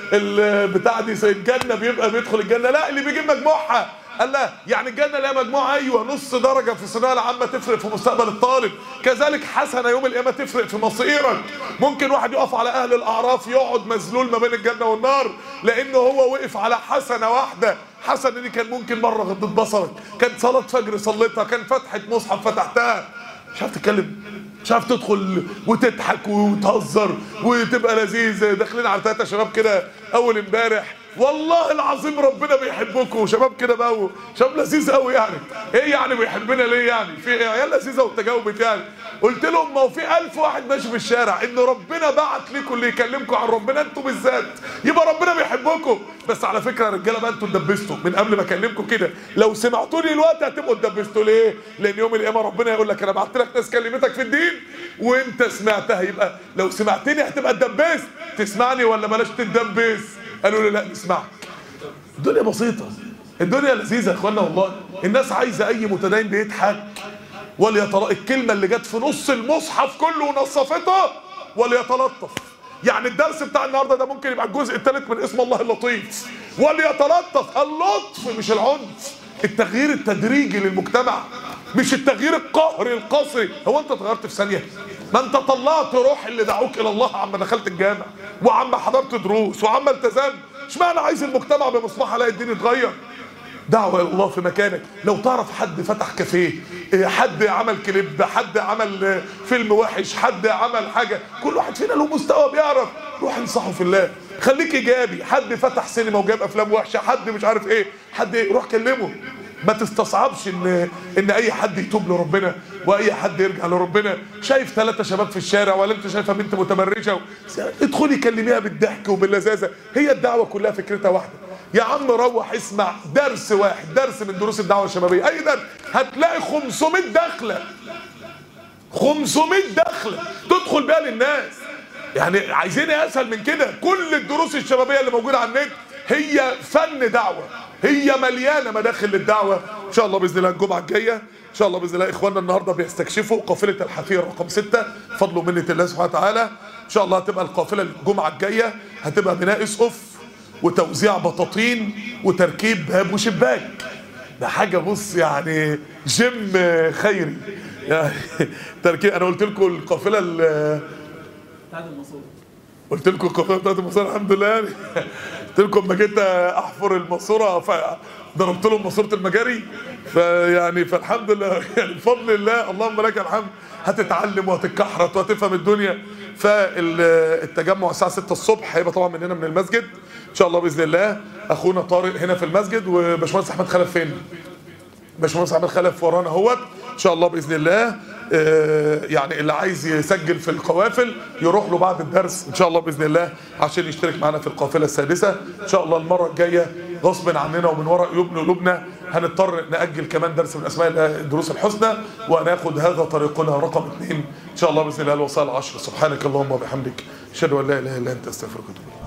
ال بتاع دي الجنه بيبقى بيدخل الجنه لا اللي بيجيب مجموعها قال لا يعني الجنه لها مجموعه ايوه نص درجه في الثانويه العامه تفرق في مستقبل الطالب كذلك حسنه يوم القيامه تفرق في مصيرك ممكن واحد يقف على اهل الاعراف يقعد مذلول ما بين الجنه والنار لانه هو وقف على حسنه واحده حسنه دي كان ممكن مره غضت بصرك كانت صلاه فجر صليتها كان فتحه مصحف فتحتها مش عارف تتكلم مش عارف تدخل وتضحك وتهزر وتبقى لذيذ داخلين على ثلاثه شباب كده اول امبارح والله العظيم ربنا بيحبكم شباب كده بقى شباب لذيذ قوي يعني ايه يعني بيحبنا ليه يعني في عيال لذيذه وتجاوبت يعني قلت لهم ما هو في ألف واحد ماشي في الشارع ان ربنا بعت لكم اللي يكلمكم عن ربنا انتوا بالذات يبقى ربنا بيحبكم بس على فكره يا رجاله بقى انتوا اتدبستوا من قبل ما اكلمكم كده لو سمعتوني الوقت هتبقوا اتدبستوا ليه؟ لان يوم القيامه ربنا يقول لك انا بعت لك ناس كلمتك في الدين وانت سمعتها يبقى لو سمعتني هتبقى اتدبست تسمعني ولا بلاش تتدبس؟ قالوا لي لا نسمعك الدنيا بسيطة الدنيا لذيذة يا اخوانا والله الناس عايزة اي متدين بيضحك وليتلطف الكلمة اللي جت في نص المصحف كله ونصفتها وليتلطف يعني الدرس بتاع النهارده ده ممكن يبقى الجزء الثالث من اسم الله اللطيف وليتلطف اللطف مش العنف التغيير التدريجي للمجتمع مش التغيير القهري القصري هو انت اتغيرت في ثانيه ما انت طلعت روح اللي دعوك الى الله عما دخلت الجامع وعما حضرت دروس وعما التزمت اشمعنى عايز المجتمع بمصباح علاء الدين يتغير دعوة إلى الله في مكانك لو تعرف حد فتح كافيه إيه، حد عمل كليب حد عمل آه، فيلم وحش حد عمل حاجة كل واحد فينا له مستوى بيعرف روح انصحه في الله خليك ايجابي حد فتح سينما وجاب افلام وحشه حد مش عارف ايه حد إيه روح كلمه ما تستصعبش ان ان اي حد يتوب لربنا واي حد يرجع لربنا شايف ثلاثه شباب في الشارع ولا انت شايفه بنت متبرجه و... ادخلي كلميها بالضحك وباللذاذه هي الدعوه كلها فكرتها واحده يا عم روح اسمع درس واحد درس من دروس الدعوه الشبابيه اي درس هتلاقي 500 دخله 500 دخله تدخل بيها للناس يعني عايزين ايه اسهل من كده كل الدروس الشبابيه اللي موجوده على النت هي فن دعوه هي مليانه مداخل للدعوه ان شاء الله باذن الله الجمعه الجايه ان شاء الله باذن الله اخواننا النهارده بيستكشفوا قافله الحفير رقم ستة فضل ومنه الله سبحانه وتعالى ان شاء الله هتبقى القافله الجمعه الجايه هتبقى بناء اسقف وتوزيع بطاطين وتركيب باب وشباك ده حاجه بص يعني جيم خيري يعني تركيب انا قلت لكم القافله ال- بتاعت الماسوره قلت لكم القافله بتاعت الماسوره الحمد لله يعني قلت لكم لما جيت احفر الماسوره فضربت لهم ماسوره المجاري فيعني فالحمد لله يعني بفضل الله اللهم لك الحمد هتتعلم وهتتكحرت وهتفهم الدنيا فالتجمع الساعه 6 الصبح هيبقى طبعا من هنا من المسجد ان شاء الله باذن الله اخونا طارق هنا في المسجد وباشمهندس احمد خلف فين؟ باشمهندس احمد خلف ورانا اهوت ان شاء الله باذن الله آه، يعني اللي عايز يسجل في القوافل يروح له بعد الدرس ان شاء الله باذن الله عشان يشترك معنا في القافله السادسه ان شاء الله المره الجايه غصب عننا ومن وراء قلوبنا قلوبنا هنضطر ناجل كمان درس من اسماء الدروس الحسنى وناخد هذا طريقنا رقم اثنين ان شاء الله باذن الله الوصال العشر سبحانك اللهم وبحمدك اشهد ان لا اله الا انت استغفرك واتوب إليك.